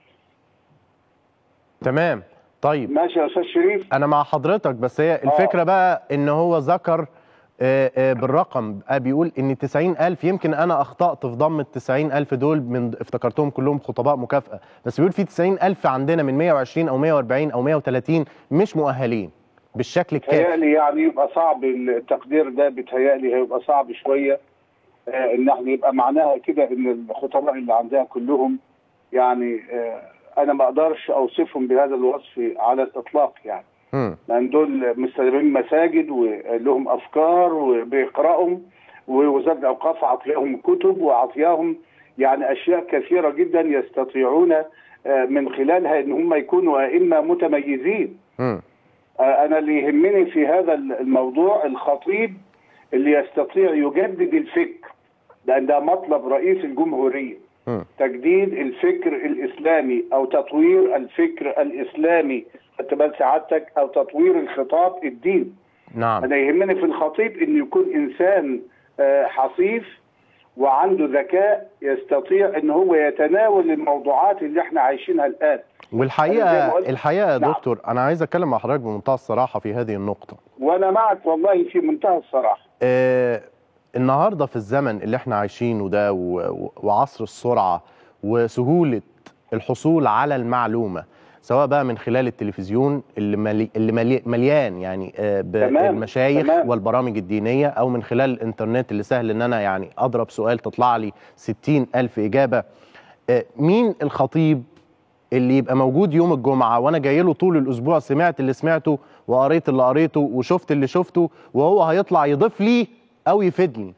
تمام طيب ماشي يا استاذ شريف؟ أنا مع حضرتك بس هي الفكرة بقى إن هو ذكر آه، آه، بالرقم آه، بيقول ان 90 ألف يمكن أنا أخطأت في ضم ال 90 ألف دول من افتكرتهم كلهم خطباء مكافأة بس بيقول في 90 ألف عندنا من 120 أو 140 أو 130 مش مؤهلين بالشكل الكافي بيتهيألي يعني يبقى صعب التقدير ده بيتهيألي هيبقى صعب شويه آه، ان احنا يبقى معناها كده ان الخطباء اللي عندها كلهم يعني آه، انا ما اقدرش اوصفهم بهذا الوصف على الاطلاق يعني مم. لان دول مستلمين مساجد ولهم افكار وبيقراهم ووزاره الاوقاف عطياهم كتب وعطياهم يعني اشياء كثيره جدا يستطيعون آه، من خلالها ان هم يكونوا ائمه متميزين مم. آه، انا اللي يهمني في هذا الموضوع الخطيب اللي يستطيع يجدد الفكر لان ده مطلب رئيس الجمهوريه مم. تجديد الفكر الاسلامي او تطوير الفكر الاسلامي خدت بال سعادتك او تطوير الخطاب الدين نعم انا يهمني في الخطيب انه يكون انسان آه، حصيف وعنده ذكاء يستطيع ان هو يتناول الموضوعات اللي احنا عايشينها الان أنا زي ما والحقيقه قلت- الحقيقه يا نعم. دكتور انا عايز اتكلم مع حضرتك بمنتهى الصراحه في هذه النقطه وانا معك والله في منتهى الصراحه آه، النهارده في الزمن اللي احنا عايشينه ده و- و- وعصر السرعه وسهوله الحصول على المعلومه سواء بقى من خلال التلفزيون اللي ملي اللي ملي مليان يعني آه، تمام، بالمشايخ تمام. والبرامج الدينيه او من خلال الانترنت اللي سهل ان انا يعني اضرب سؤال تطلع لي 60 الف اجابه آه، مين الخطيب اللي يبقى موجود يوم الجمعه وانا جاي له طول الاسبوع سمعت اللي سمعته وقريت اللي قريته وشفت اللي شفته وهو هيطلع يضيف لي او يفيدني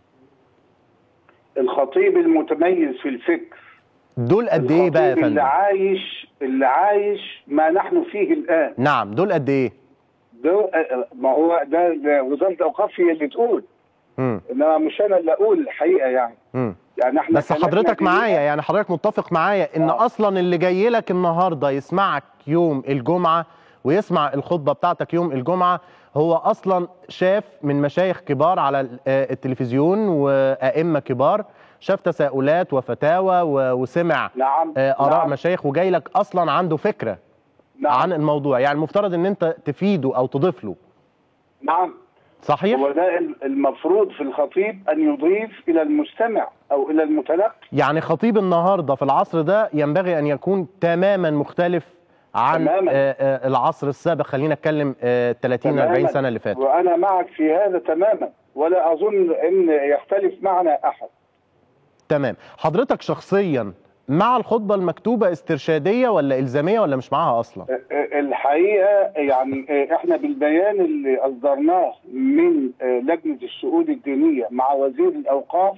الخطيب المتميز في الفكر دول قد ايه بقى يا الخطيب اللي فندم عايش اللي عايش ما نحن فيه الان نعم دول قد ايه ده ما هو ده, ده وزاره الاوقاف هي اللي تقول مم. انما مش انا اللي اقول الحقيقه يعني مم. يعني احنا بس كلامنا حضرتك في- معايا يعني حضرتك متفق معايا ان آه. اصلا اللي جاي لك النهارده يسمعك يوم الجمعه ويسمع الخطبه بتاعتك يوم الجمعه هو اصلا شاف من مشايخ كبار على ال- آه، التلفزيون وائمه كبار شاف تساؤلات وفتاوى و- وسمع نعم آه، اراء نعم, مشايخ وجاي لك اصلا عنده فكره نعم عن الموضوع يعني المفترض ان انت تفيده او تضيف له نعم صحيح هو ده المفروض في الخطيب ان يضيف الى المستمع او الى المتلقي يعني خطيب النهارده في العصر ده ينبغي ان يكون تماما مختلف عن تماماً. آه، آه، العصر السابق خلينا نتكلم آه، 30 40 تماماً. سنه اللي فاتوا وانا معك في هذا تماما ولا اظن ان يختلف معنا احد تمام حضرتك شخصيا مع الخطبه المكتوبه استرشاديه ولا الزاميه ولا مش معاها اصلا الحقيقه يعني احنا بالبيان اللي اصدرناه من لجنه الشؤون الدينيه مع وزير الاوقاف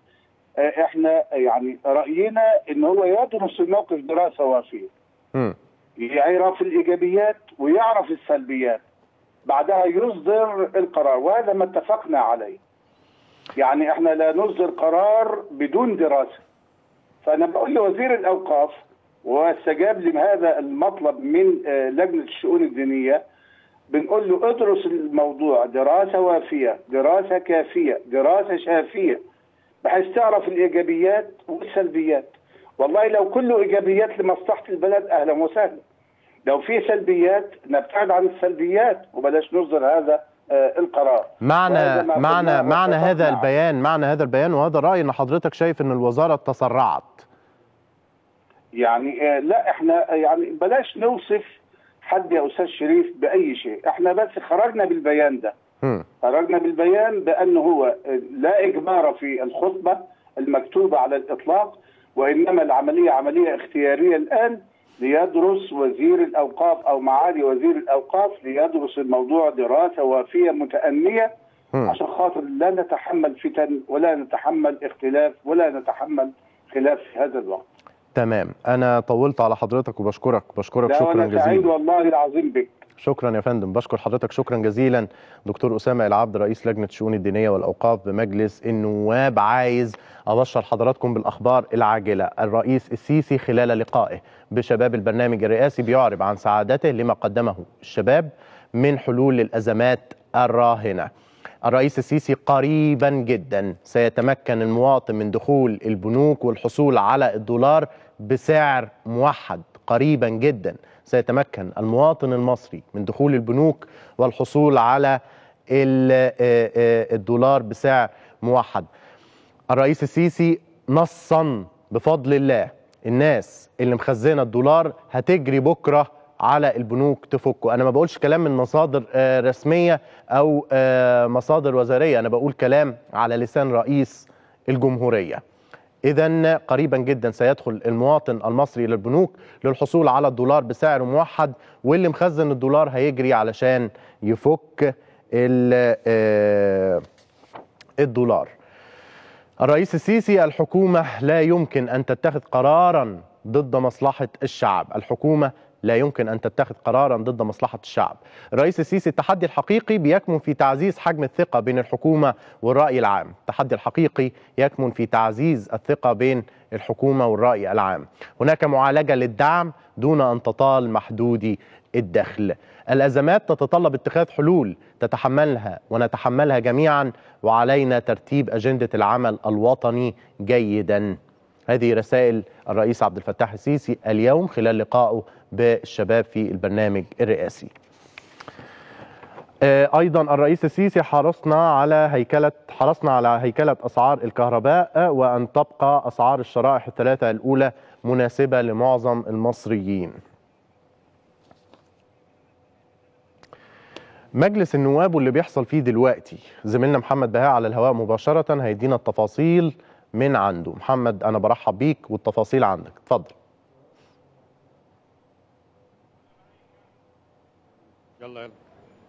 احنا يعني راينا ان هو يدرس الموقف دراسه وافيه مم. يعرف الايجابيات ويعرف السلبيات بعدها يصدر القرار وهذا ما اتفقنا عليه يعني احنا لا نصدر قرار بدون دراسه فانا بقول لوزير الاوقاف واستجاب لهذا المطلب من آه، لجنه الشؤون الدينيه بنقول له ادرس الموضوع دراسه وافيه دراسه كافيه دراسه شافيه بحيث تعرف الايجابيات والسلبيات والله لو كله ايجابيات لمصلحه البلد اهلا وسهلا لو في سلبيات نبتعد عن السلبيات وبلاش نصدر هذا آه، القرار معنى وهذا ما معنى قلناه معنى واتفقنا هذا عليه. البيان معنى هذا البيان وهذا الراي ان حضرتك شايف ان الوزاره تسرعت يعني آه، لا احنا آه، يعني بلاش نوصف حد يا استاذ شريف باي شيء احنا بس خرجنا بالبيان ده مم. خرجنا بالبيان بأن هو آه، لا إجبار في الخطبة المكتوبة على الإطلاق وإنما العملية عملية اختيارية الآن ليدرس وزير الأوقاف أو معالي وزير الأوقاف ليدرس الموضوع دراسة وافية متأنية مم. عشان خاطر لا نتحمل فتن ولا نتحمل اختلاف ولا نتحمل خلاف في هذا الوقت تمام انا طولت على حضرتك وبشكرك بشكرك لا شكرا وأنا سعيد جزيلا والله العظيم بك شكرا يا فندم بشكر حضرتك شكرا جزيلا دكتور اسامه العبد رئيس لجنه الشؤون الدينيه والاوقاف بمجلس النواب عايز ابشر حضراتكم بالاخبار العاجله الرئيس السيسي خلال لقائه بشباب البرنامج الرئاسي بيعرب عن سعادته لما قدمه الشباب من حلول للازمات الراهنه الرئيس السيسي قريبا جدا سيتمكن المواطن من دخول البنوك والحصول على الدولار بسعر موحد قريبا جدا سيتمكن المواطن المصري من دخول البنوك والحصول على ال- آه، آه، الدولار بسعر موحد الرئيس السيسي نصا بفضل الله الناس اللي مخزنه الدولار هتجري بكره على البنوك تفكه انا ما بقولش كلام من مصادر آه، رسميه او آه، مصادر وزاريه انا بقول كلام على لسان رئيس الجمهوريه اذا قريبا جدا سيدخل المواطن المصري الى البنوك للحصول على الدولار بسعر موحد واللي مخزن الدولار هيجري علشان يفك ال- آه، الدولار الرئيس السيسي الحكومة لا يمكن أن تتخذ قرارا ضد مصلحة الشعب الحكومة لا يمكن أن تتخذ قرارا ضد مصلحة الشعب الرئيس السيسي التحدي الحقيقي بيكمن في تعزيز حجم الثقة بين الحكومة والرأي العام التحدي الحقيقي يكمن في تعزيز الثقة بين الحكومة والرأي العام هناك معالجة للدعم دون أن تطال محدودي الدخل الأزمات تتطلب اتخاذ حلول تتحملها ونتحملها جميعا وعلينا ترتيب أجندة العمل الوطني جيدا هذه رسائل الرئيس عبد الفتاح السيسي اليوم خلال لقائه بالشباب في البرنامج الرئاسي آه، ايضا الرئيس السيسي حرصنا على هيكله حرصنا على هيكله اسعار الكهرباء آه، وان تبقى اسعار الشرائح الثلاثه الاولى مناسبه لمعظم المصريين. مجلس النواب واللي بيحصل فيه دلوقتي زميلنا محمد بهاء على الهواء مباشره هيدينا التفاصيل من عنده محمد انا برحب بيك والتفاصيل عندك اتفضل يلا يلا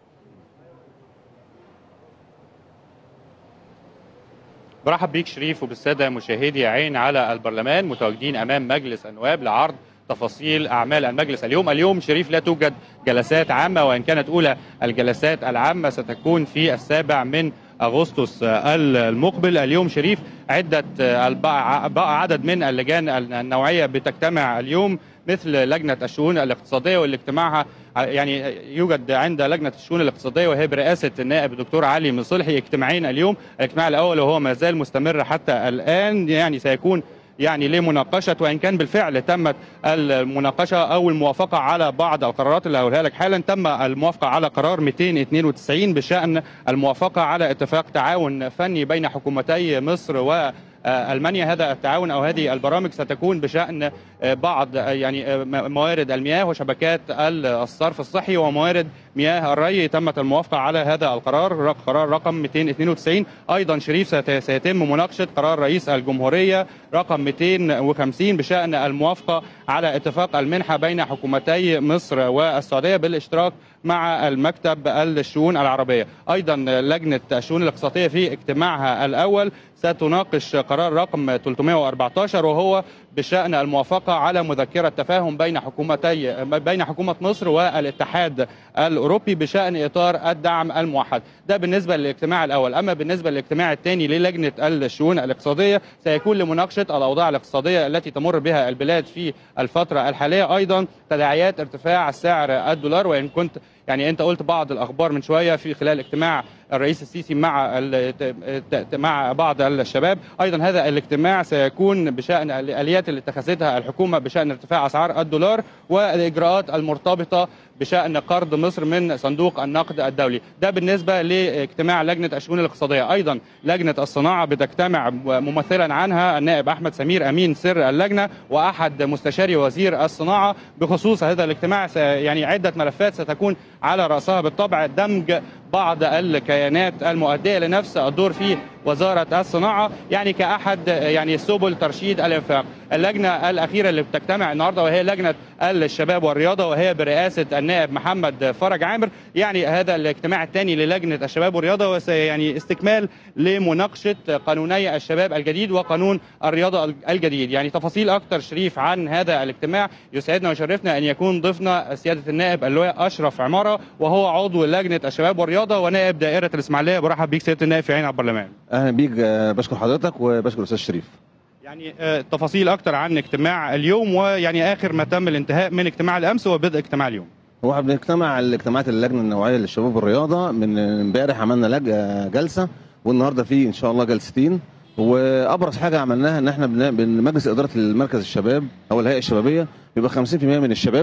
برحب بيك شريف وبالساده مشاهدي عين على البرلمان متواجدين امام مجلس النواب لعرض تفاصيل اعمال المجلس اليوم اليوم شريف لا توجد جلسات عامه وان كانت اولى الجلسات العامه ستكون في السابع من اغسطس المقبل اليوم شريف عده بقى عدد من اللجان النوعيه بتجتمع اليوم مثل لجنه الشؤون الاقتصاديه واللي اجتماعها يعني يوجد عند لجنه الشؤون الاقتصاديه وهي برئاسه النائب الدكتور علي من صلحي اجتماعين اليوم الاجتماع الاول وهو ما زال مستمر حتى الان يعني سيكون يعني لمناقشة وإن كان بالفعل تمت المناقشة أو الموافقة على بعض القرارات اللي هقولها لك حالا تم الموافقة على قرار 292 بشأن الموافقة على اتفاق تعاون فني بين حكومتي مصر و المانيا هذا التعاون او هذه البرامج ستكون بشان بعض يعني موارد المياه وشبكات الصرف الصحي وموارد مياه الري تمت الموافقه على هذا القرار قرار رقم 292 ايضا شريف سيتم مناقشه قرار رئيس الجمهوريه رقم 250 بشان الموافقه على اتفاق المنحه بين حكومتي مصر والسعوديه بالاشتراك مع المكتب الشؤون العربيه ايضا لجنه الشؤون الاقتصاديه في اجتماعها الاول ستناقش قرار رقم 314 وهو بشأن الموافقة على مذكرة تفاهم بين حكومتي بين حكومة مصر والاتحاد الأوروبي بشأن إطار الدعم الموحد ده بالنسبة للاجتماع الأول أما بالنسبة للاجتماع الثاني للجنة الشؤون الاقتصادية سيكون لمناقشة الأوضاع الاقتصادية التي تمر بها البلاد في الفترة الحالية أيضا تداعيات ارتفاع سعر الدولار وإن كنت يعني انت قلت بعض الاخبار من شويه في خلال اجتماع الرئيس السيسي مع مع بعض الشباب ايضا هذا الاجتماع سيكون بشان الاليات اللي اتخذتها الحكومه بشان ارتفاع اسعار الدولار والاجراءات المرتبطه بشان قرض مصر من صندوق النقد الدولي ده بالنسبه لاجتماع لجنه الشؤون الاقتصاديه ايضا لجنه الصناعه بتجتمع ممثلا عنها النائب احمد سمير امين سر اللجنه واحد مستشاري وزير الصناعه بخصوص هذا الاجتماع يعني عده ملفات ستكون على راسها بالطبع دمج بعض الكيانات المؤديه لنفس الدور في وزاره الصناعه يعني كاحد يعني سبل ترشيد الانفاق. اللجنه الاخيره اللي بتجتمع النهارده وهي لجنه الشباب والرياضه وهي برئاسه النائب محمد فرج عامر يعني هذا الاجتماع الثاني للجنه الشباب والرياضه يعني استكمال لمناقشه قانوني الشباب الجديد وقانون الرياضه الجديد يعني تفاصيل اكثر شريف عن هذا الاجتماع يسعدنا ويشرفنا ان يكون ضيفنا سياده النائب اللواء اشرف عماره وهو عضو لجنه الشباب والرياضه ونائب دائره الاسماعيليه برحب بيك سياده النائب في عين البرلمان اهلا بيك بشكر حضرتك وبشكر الاستاذ شريف يعني تفاصيل اكتر عن اجتماع اليوم ويعني اخر ما تم الانتهاء من اجتماع الامس وبدء اجتماع اليوم هو احنا بنجتمع الاجتماعات اللجنه النوعيه للشباب والرياضه من امبارح عملنا لج... جلسه والنهارده في ان شاء الله جلستين وابرز حاجه عملناها ان احنا بن... مجلس اداره المركز الشباب او الهيئه الشبابيه بيبقى 50% من الشباب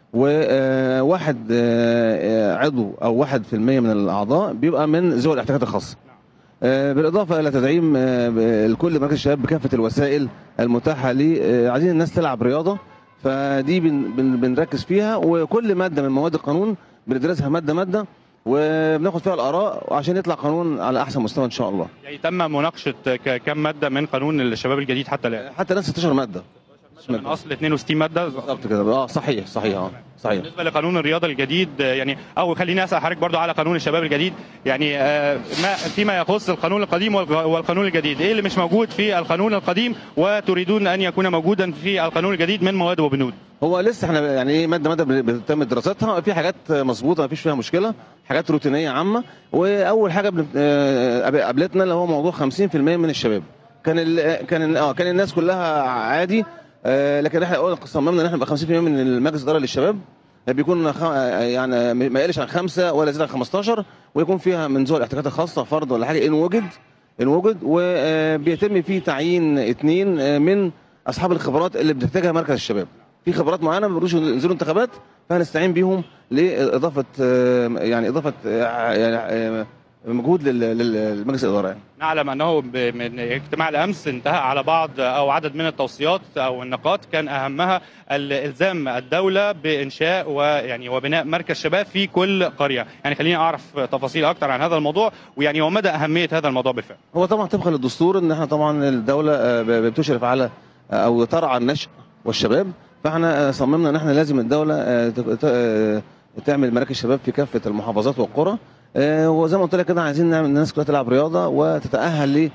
وواحد عضو او 1% من الاعضاء بيبقى من ذوي الاحتياجات الخاصه بالاضافه الى تدعيم لكل مراكز الشباب بكافه الوسائل المتاحه ليه عايزين الناس تلعب رياضه فدي بن بن بنركز فيها وكل ماده من مواد القانون بندرسها ماده ماده وبناخد فيها الاراء عشان يطلع قانون على احسن مستوى ان شاء الله. يعني تم مناقشه كم ماده من قانون الشباب الجديد حتى الان؟ حتى الان 16 ماده. من اصل 62 ماده بالظبط كده اه صحيح صحيح اه صحيح بالنسبه لقانون الرياضه الجديد يعني او خليني اسال حضرتك برضو على قانون الشباب الجديد يعني ما فيما يخص القانون القديم والقانون الجديد ايه اللي مش موجود في القانون القديم وتريدون ان يكون موجودا في القانون الجديد من مواد وبنود هو لسه احنا يعني ايه ماده ماده بتتم دراستها في حاجات مظبوطه ما فيش فيها مشكله حاجات روتينيه عامه واول حاجه قابلتنا اللي هو موضوع 50% من الشباب كان ال كان اه كان الناس كلها عادي آه لكن احنا صممنا ان احنا نبقى 50% من المجلس الاداره للشباب بيكون خ... يعني ما يقلش عن خمسه ولا يزيد عن 15 ويكون فيها من ذوي الاحتياجات الخاصه فرد ولا حاجه ان وجد ان وجد وبيتم فيه تعيين اثنين من اصحاب الخبرات اللي بتحتاجها مركز الشباب في خبرات معينه ما بيقدروش ينزلوا انتخابات فهنستعين بيهم لاضافه آه، يعني اضافه آه، يعني آه، مجهود لل- لل- للمجلس الاداره يعني. نعلم انه ب- من اجتماع الامس انتهى على بعض او عدد من التوصيات او النقاط كان اهمها الالزام الدوله بانشاء ويعني وبناء مركز شباب في كل قريه، يعني خليني اعرف تفاصيل اكثر عن هذا الموضوع ويعني ومدى اهميه هذا الموضوع بالفعل. هو طبعا طبقا للدستور ان احنا طبعا الدوله آه، ب- بتشرف على آه، او ترعى النشء والشباب فاحنا آه، صممنا ان احنا لازم الدوله آه، ت- ت- آه، تعمل مراكز شباب في كافه المحافظات والقرى آه، وزي ما قلت لك كده عايزين نعمل الناس كلها تلعب رياضه وتتاهل ل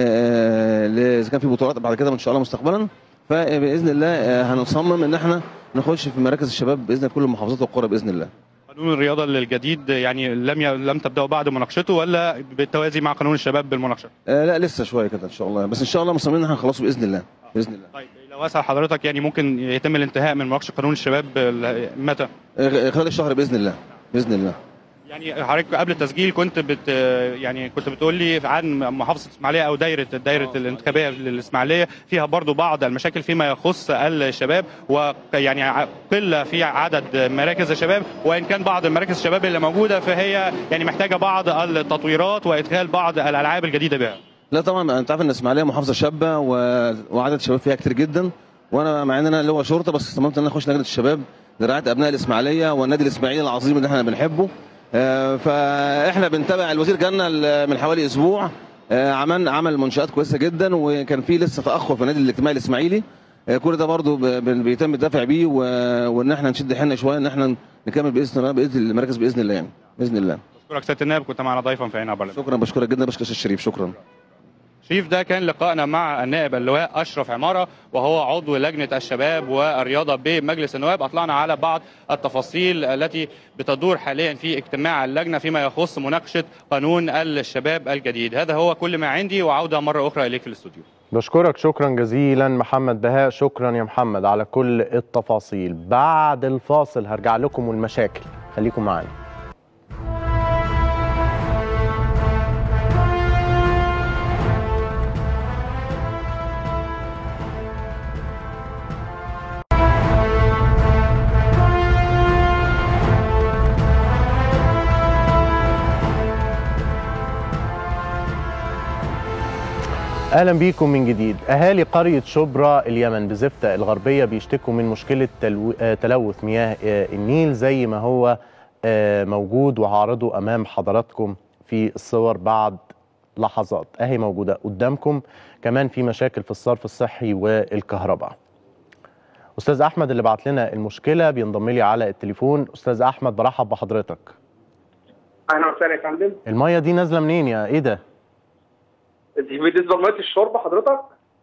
آه، ل- اذا كان في بطولات بعد كده ان شاء الله مستقبلا فباذن الله آه، هنصمم ان احنا نخش في مراكز الشباب باذن كل المحافظات والقرى باذن الله قانون الرياضه الجديد يعني لم ي... لم تبداوا بعد مناقشته ولا بالتوازي مع قانون الشباب بالمناقشه؟ آه، لا لسه شويه كده ان شاء الله بس ان شاء الله مصممين ان احنا نخلصه باذن الله باذن الله طيب لو اسال حضرتك يعني ممكن يتم الانتهاء من مناقشه قانون الشباب ال- متى؟ آه، خلال الشهر باذن الله باذن الله يعني حضرتك قبل التسجيل كنت بت يعني كنت بتقول لي عن محافظه الاسماعيليه او دايره دايره الانتخابيه للاسماعيليه فيها برضو بعض المشاكل فيما يخص الشباب ويعني ع- قله في عدد مراكز الشباب وان كان بعض المراكز الشباب اللي موجوده فهي يعني محتاجه بعض التطويرات وادخال بعض الالعاب الجديده بها. لا طبعا انت عارف ان الاسماعيليه محافظه شابه و... وعدد الشباب فيها كتير جدا وانا مع ان انا اللي هو شرطه بس صممت ان انا اخش لجنه الشباب لرعايه ابناء الاسماعيليه والنادي الاسماعيلي العظيم اللي احنا بنحبه آه، فاحنا بنتابع الوزير جالنا ال- من حوالي اسبوع آه، عمل عمل منشات كويسه جدا وكان في لسه تاخر في النادي الاجتماعي الاسماعيلي آه، كل ده برضو ب- ب- بيتم الدفع بيه و... وان احنا نشد حيلنا شويه ان احنا نكمل باذن الله باذن المراكز باذن الله يعني باذن الله اشكرك سياده النائب كنت معنا ضيفا في عين برلمان. شكرا بشكرك جدا بشكر الشريف شكرا شريف ده كان لقائنا مع النائب اللواء اشرف عماره وهو عضو لجنه الشباب والرياضه بمجلس النواب اطلعنا على بعض التفاصيل التي بتدور حاليا في اجتماع اللجنه فيما يخص مناقشه قانون الشباب الجديد هذا هو كل ما عندي وعوده مره اخرى اليك في الاستوديو بشكرك شكرا جزيلا محمد بهاء شكرا يا محمد على كل التفاصيل بعد الفاصل هرجع لكم والمشاكل خليكم معانا اهلا بيكم من جديد اهالي قريه شبرا اليمن بزفته الغربيه بيشتكوا من مشكله تلو... آه، تلوث مياه آه، النيل زي ما هو آه، موجود وهعرضه امام حضراتكم في الصور بعد لحظات اهي موجوده قدامكم كمان في مشاكل في الصرف الصحي والكهرباء استاذ احمد اللي بعت لنا المشكله بينضم لي على التليفون استاذ احمد برحب بحضرتك اهلا وسهلا يا فندم الميه دي نازله منين يا ايه ده دي بالنسبه لميه الشرب حضرتك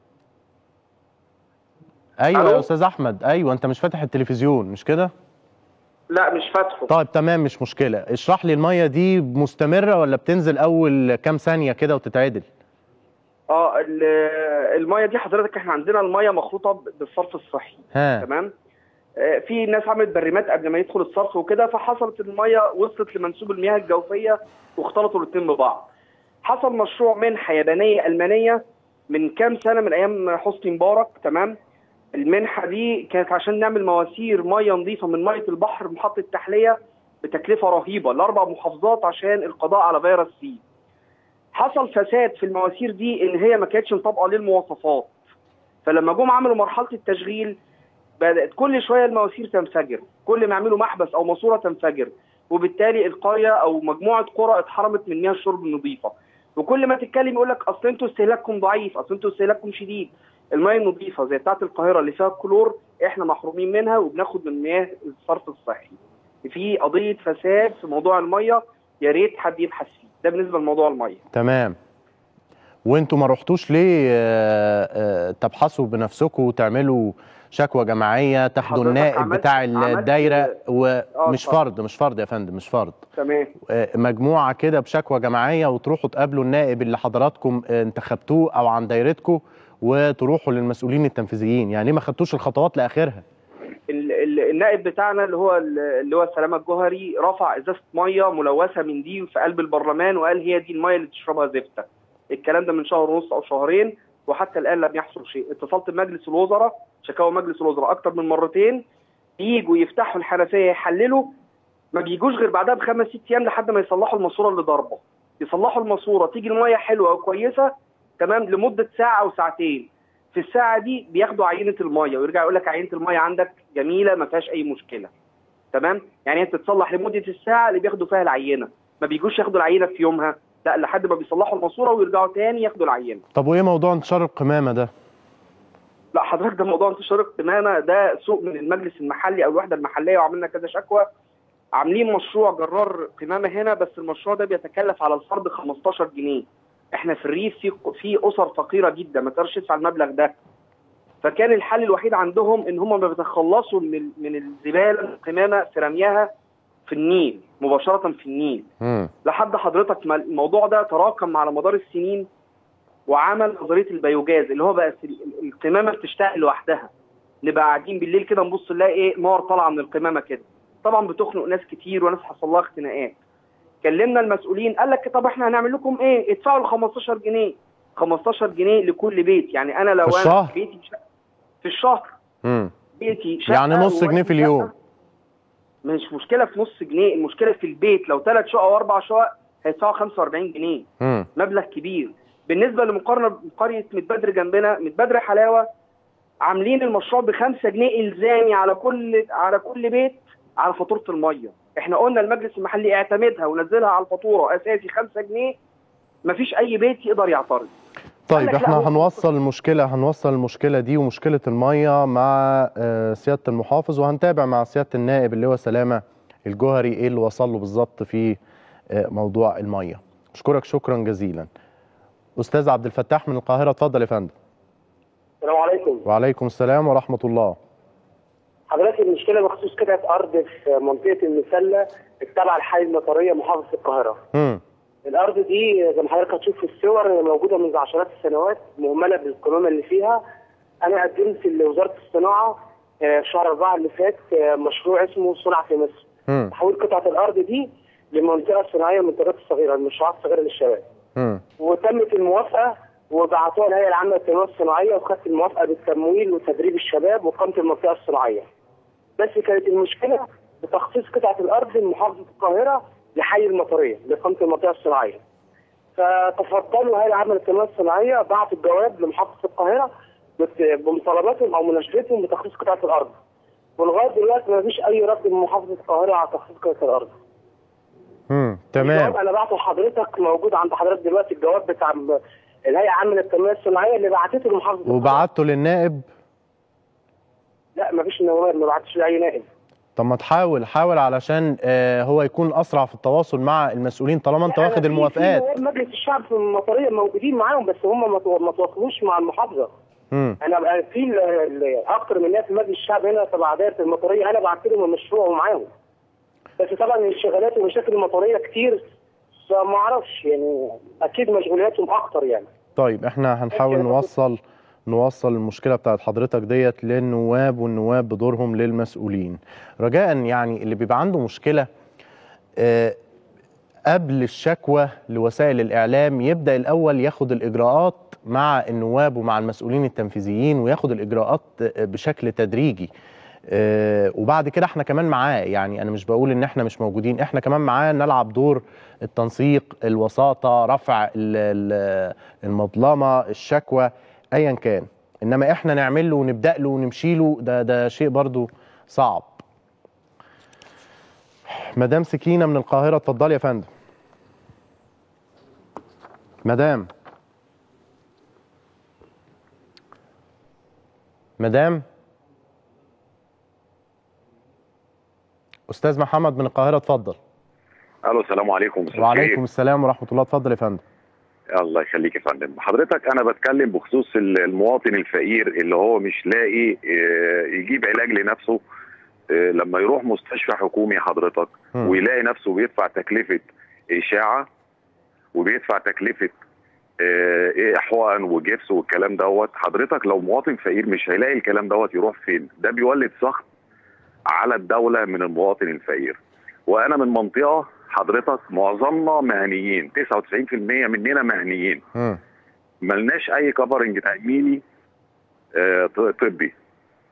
ايوه يا ألو؟ استاذ احمد ايوه انت مش فاتح التلفزيون مش كده لا مش فاتحه طيب تمام مش مشكله اشرح لي الميه دي مستمره ولا بتنزل اول كام ثانيه كده وتتعدل اه ال- الميه دي حضرتك احنا عندنا الميه مخلوطه ب- بالصرف الصحي ها تمام آه، في ناس عملت بريمات قبل ما يدخل الصرف وكده فحصلت الميه وصلت لمنسوب المياه الجوفيه واختلطوا الاثنين ببعض حصل مشروع منحه يابانيه المانيه من كام سنه من ايام حسني مبارك تمام المنحه دي كانت عشان نعمل مواسير ميه نظيفه من ميه البحر محطه تحليه بتكلفه رهيبه لاربع محافظات عشان القضاء على فيروس سي حصل فساد في المواسير دي ان هي ما كانتش مطابقه للمواصفات فلما جم عملوا مرحله التشغيل بدات كل شويه المواسير تنفجر كل ما يعملوا محبس او ماسوره تنفجر وبالتالي القريه او مجموعه قرى اتحرمت من مياه الشرب النظيفه وكل ما تتكلم يقول لك اصل انتوا استهلاككم ضعيف اصل انتوا استهلاككم شديد المياه النظيفه زي بتاعه القاهره اللي فيها كلور احنا محرومين منها وبناخد من مياه الصرف الصحي في قضيه فساد في موضوع الميه يا ريت حد يبحث فيه ده بالنسبه لموضوع الميه تمام وانتوا ما رحتوش ليه آه، آه، تبحثوا بنفسكم وتعملوا شكوى جماعيه تاخدوا حضرتك النائب عملت- بتاع عملت- الدايره ومش اتفضل. فرد مش فرد يا فندم مش فرد تمام آه، مجموعه كده بشكوى جماعيه وتروحوا تقابلوا النائب اللي حضراتكم آه، انتخبتوه او عن دايرتكم وتروحوا للمسؤولين التنفيذيين يعني ليه ما خدتوش الخطوات لاخرها ال- ال- النائب بتاعنا اللي هو ال- اللي هو سلامة الجوهري رفع ازازه ميه ملوثه من دي في قلب البرلمان وقال هي دي الميه اللي تشربها زفته الكلام ده من شهر ونص او شهرين وحتى الان لم يحصل شيء اتصلت بمجلس الوزراء شكاوى مجلس الوزراء اكتر من مرتين ييجوا يفتحوا الحنفيه يحللوا ما بيجوش غير بعدها بخمس ست ايام لحد ما يصلحوا الماسوره اللي ضاربه يصلحوا الماسوره تيجي الميه حلوه وكويسه تمام لمده ساعه او ساعتين في الساعه دي بياخدوا عينه الميه ويرجع يقول لك عينه الميه عندك جميله ما فيهاش اي مشكله تمام يعني هي بتتصلح لمده الساعه اللي بياخدوا فيها العينه ما بيجوش ياخدوا العينه في يومها لا لحد ما بيصلحوا الماسوره ويرجعوا تاني ياخدوا العينه طب وايه موضوع انتشار القمامه ده لا حضرتك ده موضوع انتشار القمامه ده سوء من المجلس المحلي او الوحده المحليه وعملنا كذا شكوى عاملين مشروع جرار قمامه هنا بس المشروع ده بيتكلف على الفرد 15 جنيه احنا في الريف في في اسر فقيره جدا ما تقدرش تدفع المبلغ ده فكان الحل الوحيد عندهم ان هم ما بيتخلصوا من ال- من الزباله القمامه في رميها في النيل مباشره في النيل مم. لحد حضرتك ما الموضوع ده تراكم على مدار السنين وعمل نظريه البيوجاز اللي هو بقى ال- القمامه بتشتغل لوحدها نبقى قاعدين بالليل كده نبص نلاقي ايه نار طالعه من القمامه كده طبعا بتخنق ناس كتير وناس حصل لها اختناقات كلمنا المسؤولين قال لك طب احنا هنعمل لكم ايه ادفعوا ال 15 جنيه 15 جنيه لكل بيت يعني انا لو في انا الشهر؟ بيتي شقة في الشهر مم. بيتي شقه يعني نص جنيه في ووالدي اليوم. شقة. مش مشكله في نص جنيه المشكله في البيت لو ثلاث شقق واربع شقق هيدفعوا 45 جنيه مم. مبلغ كبير بالنسبه لمقارنه بقريه متبدر جنبنا متبدر حلاوه عاملين المشروع ب 5 جنيه الزامي على كل على كل بيت على فاتوره الميه احنا قلنا المجلس المحلي اعتمدها ونزلها على الفاتوره اساسي 5 جنيه مفيش اي بيت يقدر يعترض طيب قال لك لا، احنا هو- هنوصل المشكله هنوصل المشكله دي ومشكله الميه مع آه، سياده المحافظ وهنتابع مع سياده النائب اللي هو سلامه الجوهري ايه اللي وصل له بالظبط في آه، موضوع الميه اشكرك شكرا جزيلا استاذ عبد الفتاح من القاهره اتفضل يا فندم السلام عليكم وعليكم السلام ورحمه الله حضرتك المشكله بخصوص قطعه ارض في منطقه المسله التابعه لحي المطريه محافظه القاهره مم. الارض دي زي ما حضرتك هتشوف في الصور هي موجوده منذ عشرات السنوات مهمله بالقمامه اللي فيها انا قدمت لوزاره الصناعه آه، في شهر أربعة اللي فات آه، مشروع اسمه صنع في مصر مم. تحويل قطعه الارض دي لمنطقه صناعيه من المنطقات الصغيره المشروعات الصغيره للشباب مم. وتمت الموافقه وبعتوها الهيئه العامه للتنميه الصناعيه وخدت الموافقه بالتمويل وتدريب الشباب وقامه المنطقه الصناعيه. بس كانت المشكله بتخصيص قطعه الارض من محافظه القاهره لحي المطريه لقامه المنطقه الصناعيه. فتفضلوا الهيئه العامه للتنميه الصناعيه بعتوا الجواب لمحافظه القاهره بت- بمطالباتهم او مناشدتهم بتخصيص قطعه الارض. ولغايه دلوقتي ما فيش اي رد من محافظه القاهره على تخصيص قطعه الارض. مم. تمام الجواب انا بعته لحضرتك موجود عند حضرتك دلوقتي الجواب بتاع م- الهيئه العامه للتنميه الصناعيه اللي بعتته لمحافظه القاهرة. وبعته للنائب لا ما فيش نواب ما بعتش لاي نائب طب ما تحاول حاول علشان آه، هو يكون اسرع في التواصل مع المسؤولين طالما انت لا، واخد أنا في- الموافقات في نواب مجلس الشعب في المطريه موجودين معاهم بس هم ما تو- ما تواصلوش مع المحافظه مم. انا بقى في ال- ال- اكتر من ناس في مجلس الشعب هنا تبع دائره المطريه انا بعت لهم المشروع ومعاهم بس طبعا الانشغالات ومشاكل المطريه كتير فما اعرفش يعني اكيد مشغولياتهم اكتر يعني طيب احنا هنحاول أوكي، نوصل نوصل المشكله بتاعت حضرتك ديت للنواب والنواب بدورهم للمسؤولين رجاء يعني اللي بيبقى عنده مشكله آه، قبل الشكوى لوسائل الاعلام يبدا الاول ياخد الاجراءات مع النواب ومع المسؤولين التنفيذيين وياخد الاجراءات آه، بشكل تدريجي آه، وبعد كده احنا كمان معاه يعني انا مش بقول ان احنا مش موجودين احنا كمان معاه نلعب دور التنسيق الوساطه رفع ال- ال- المظلمه الشكوى ايا كان انما احنا نعمل له ونبدا له ونمشي له ده ده شيء برضو صعب مدام سكينه من القاهره اتفضلي يا فندم مدام مدام استاذ محمد من القاهره اتفضل الو السلام عليكم مساء وعليكم الخير. السلام ورحمه الله اتفضل يا فندم الله يخليك يا فندم حضرتك انا بتكلم بخصوص ال- المواطن الفقير اللي هو مش لاقي آه، يجيب علاج لنفسه آه، لما يروح مستشفى حكومي حضرتك مم. ويلاقي نفسه بيدفع تكلفه اشاعه وبيدفع تكلفه آه، ايه حقن وجبس والكلام دوت حضرتك لو مواطن فقير مش هيلاقي الكلام دوت يروح فين ده بيولد سخط على الدوله من المواطن الفقير وانا من منطقه حضرتك معظمنا مهنيين 99% مننا مهنيين مم. ملناش اي كفرنج تاميني آه، ط- طبي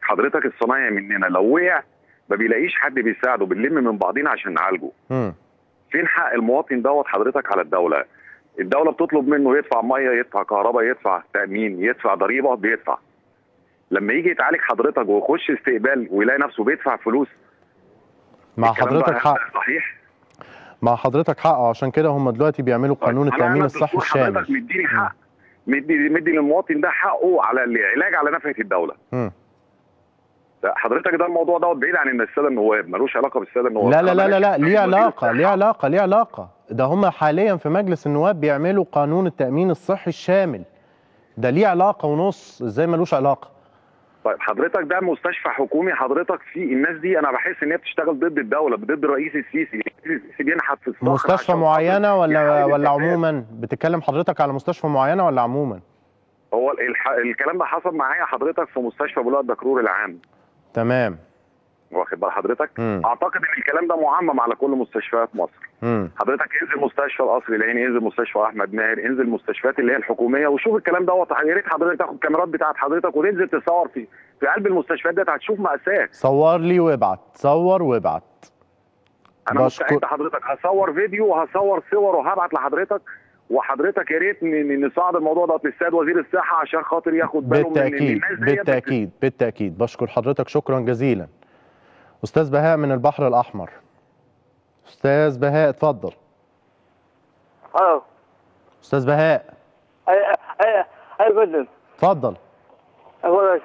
حضرتك الصنايعي مننا لو وقع ما بيلاقيش حد بيساعده بنلم من بعضينا عشان نعالجه مم. فين حق المواطن دوت حضرتك على الدوله الدوله بتطلب منه يدفع ميه يدفع كهرباء يدفع تامين يدفع ضريبه بيدفع لما يجي يتعالج حضرتك ويخش استقبال ويلاقي نفسه بيدفع فلوس مع الكلام حضرتك ده حق صحيح مع حضرتك حق عشان كده هم دلوقتي بيعملوا قانون أنا- التامين أنا الصحي الدكتور حضرتك الشامل مديني حق مدي مدي للمواطن ده حقه على العلاج على نفقه الدوله مم. لا، حضرتك ده الموضوع دوت بعيد عن ان الساده النواب ملوش علاقه بالساده النواب لا لا أنا لا لا, لا بلاش- ليه علاقة ليه علاقة ليه علاقة ده هم حاليا في مجلس النواب بيعملوا قانون التأمين الصحي الشامل ده ليه علاقة ونص ازاي ملوش علاقة طيب حضرتك ده مستشفى حكومي حضرتك في الناس دي انا بحس ان هي بتشتغل ضد الدوله ضد الرئيس السيسي السيسي بينحت في الصخر مستشفى عشان معينة خاطر ولا يحارب ولا الفساد. عموما بتتكلم حضرتك على مستشفى معينة ولا عموما هو الح... الكلام ده حصل معايا حضرتك في مستشفى بلاد الدكرور العام تمام واخد بال حضرتك مم. اعتقد ان الكلام ده معمم على كل مستشفيات مصر مم. حضرتك انزل مستشفى القصر العيني انزل مستشفى احمد ماهر انزل المستشفيات اللي هي الحكوميه وشوف الكلام دوت يا ريت حضرتك تاخد الكاميرات بتاعت حضرتك وتنزل تصور في في قلب المستشفيات ديت هتشوف ماساه صور لي وابعت صور وابعت انا بشكر- مستعد حضرتك هصور فيديو وهصور صور وهبعت لحضرتك وحضرتك يا ريت ن- ن- نصعد الموضوع ده للسيد وزير الصحه عشان خاطر ياخد باله من إن بالتأكيد الناس ديت بالتأكيد بالتأكيد بشكر حضرتك شكرا جزيلا أستاذ بهاء من البحر الأحمر أستاذ بهاء اتفضل الو أستاذ بهاء اي اي اي فندم اتفضل اقول لك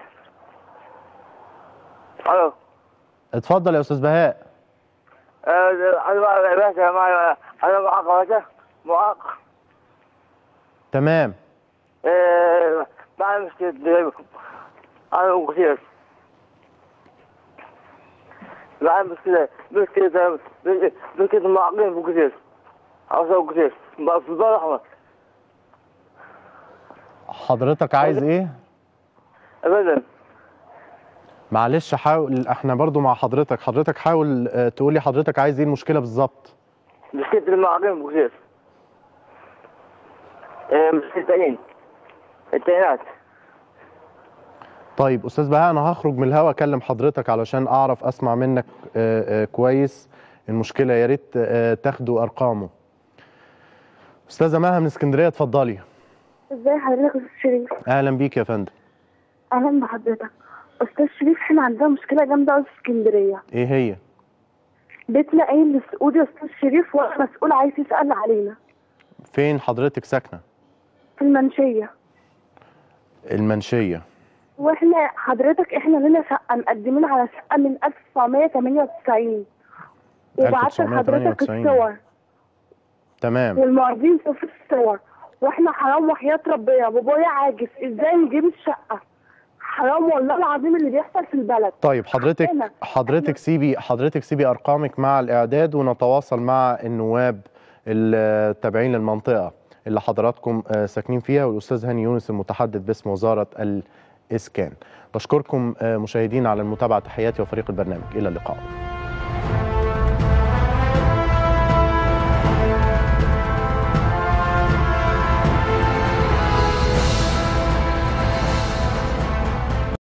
الو اتفضل يا أستاذ بهاء آه، انا باشا معي انا معاق باشا معاق تمام آه، معي مشكلة انا كثير معي مشكلة مشكلة مشكلة معاقين كثير عاوز كثير في البلد الاحمر حضرتك عايز ايه ابدا معلش حاول احنا برضو مع حضرتك حضرتك حاول آه، تقولي حضرتك عايز ايه المشكلة بالظبط مشكلة المعاقين كثير مشكلة التعيين التعيينات طيب استاذ بهاء انا هخرج من الهوا اكلم حضرتك علشان اعرف اسمع منك آه، آه، كويس المشكله يا ريت آه، تاخدوا ارقامه استاذه مها من اسكندريه اتفضلي ازاي حضرتك يا استاذ شريف اهلا بيك يا فندم اهلا بحضرتك استاذ شريف احنا عندنا مشكله جامده قوي في اسكندريه ايه هي بيتنا قايل للسعودي يا استاذ شريف ولا مسؤول عايز يسال علينا فين حضرتك ساكنه في المنشيه المنشيه واحنا حضرتك احنا لنا شقه مقدمين على شقه من 1998 وبعت لحضرتك 1998. الصور تمام والمعرضين شافوا الصور واحنا حرام وحياة ربنا بابايا عاجز ازاي نجيب الشقه حرام والله العظيم اللي بيحصل في البلد طيب حضرتك حقنا. حضرتك سيبي حضرتك سيبي ارقامك مع الاعداد ونتواصل مع النواب التابعين للمنطقه اللي حضراتكم آه، ساكنين فيها والاستاذ هاني يونس المتحدث باسم وزاره الاسكان بشكركم آه، مشاهدين على المتابعه تحياتي وفريق البرنامج الى اللقاء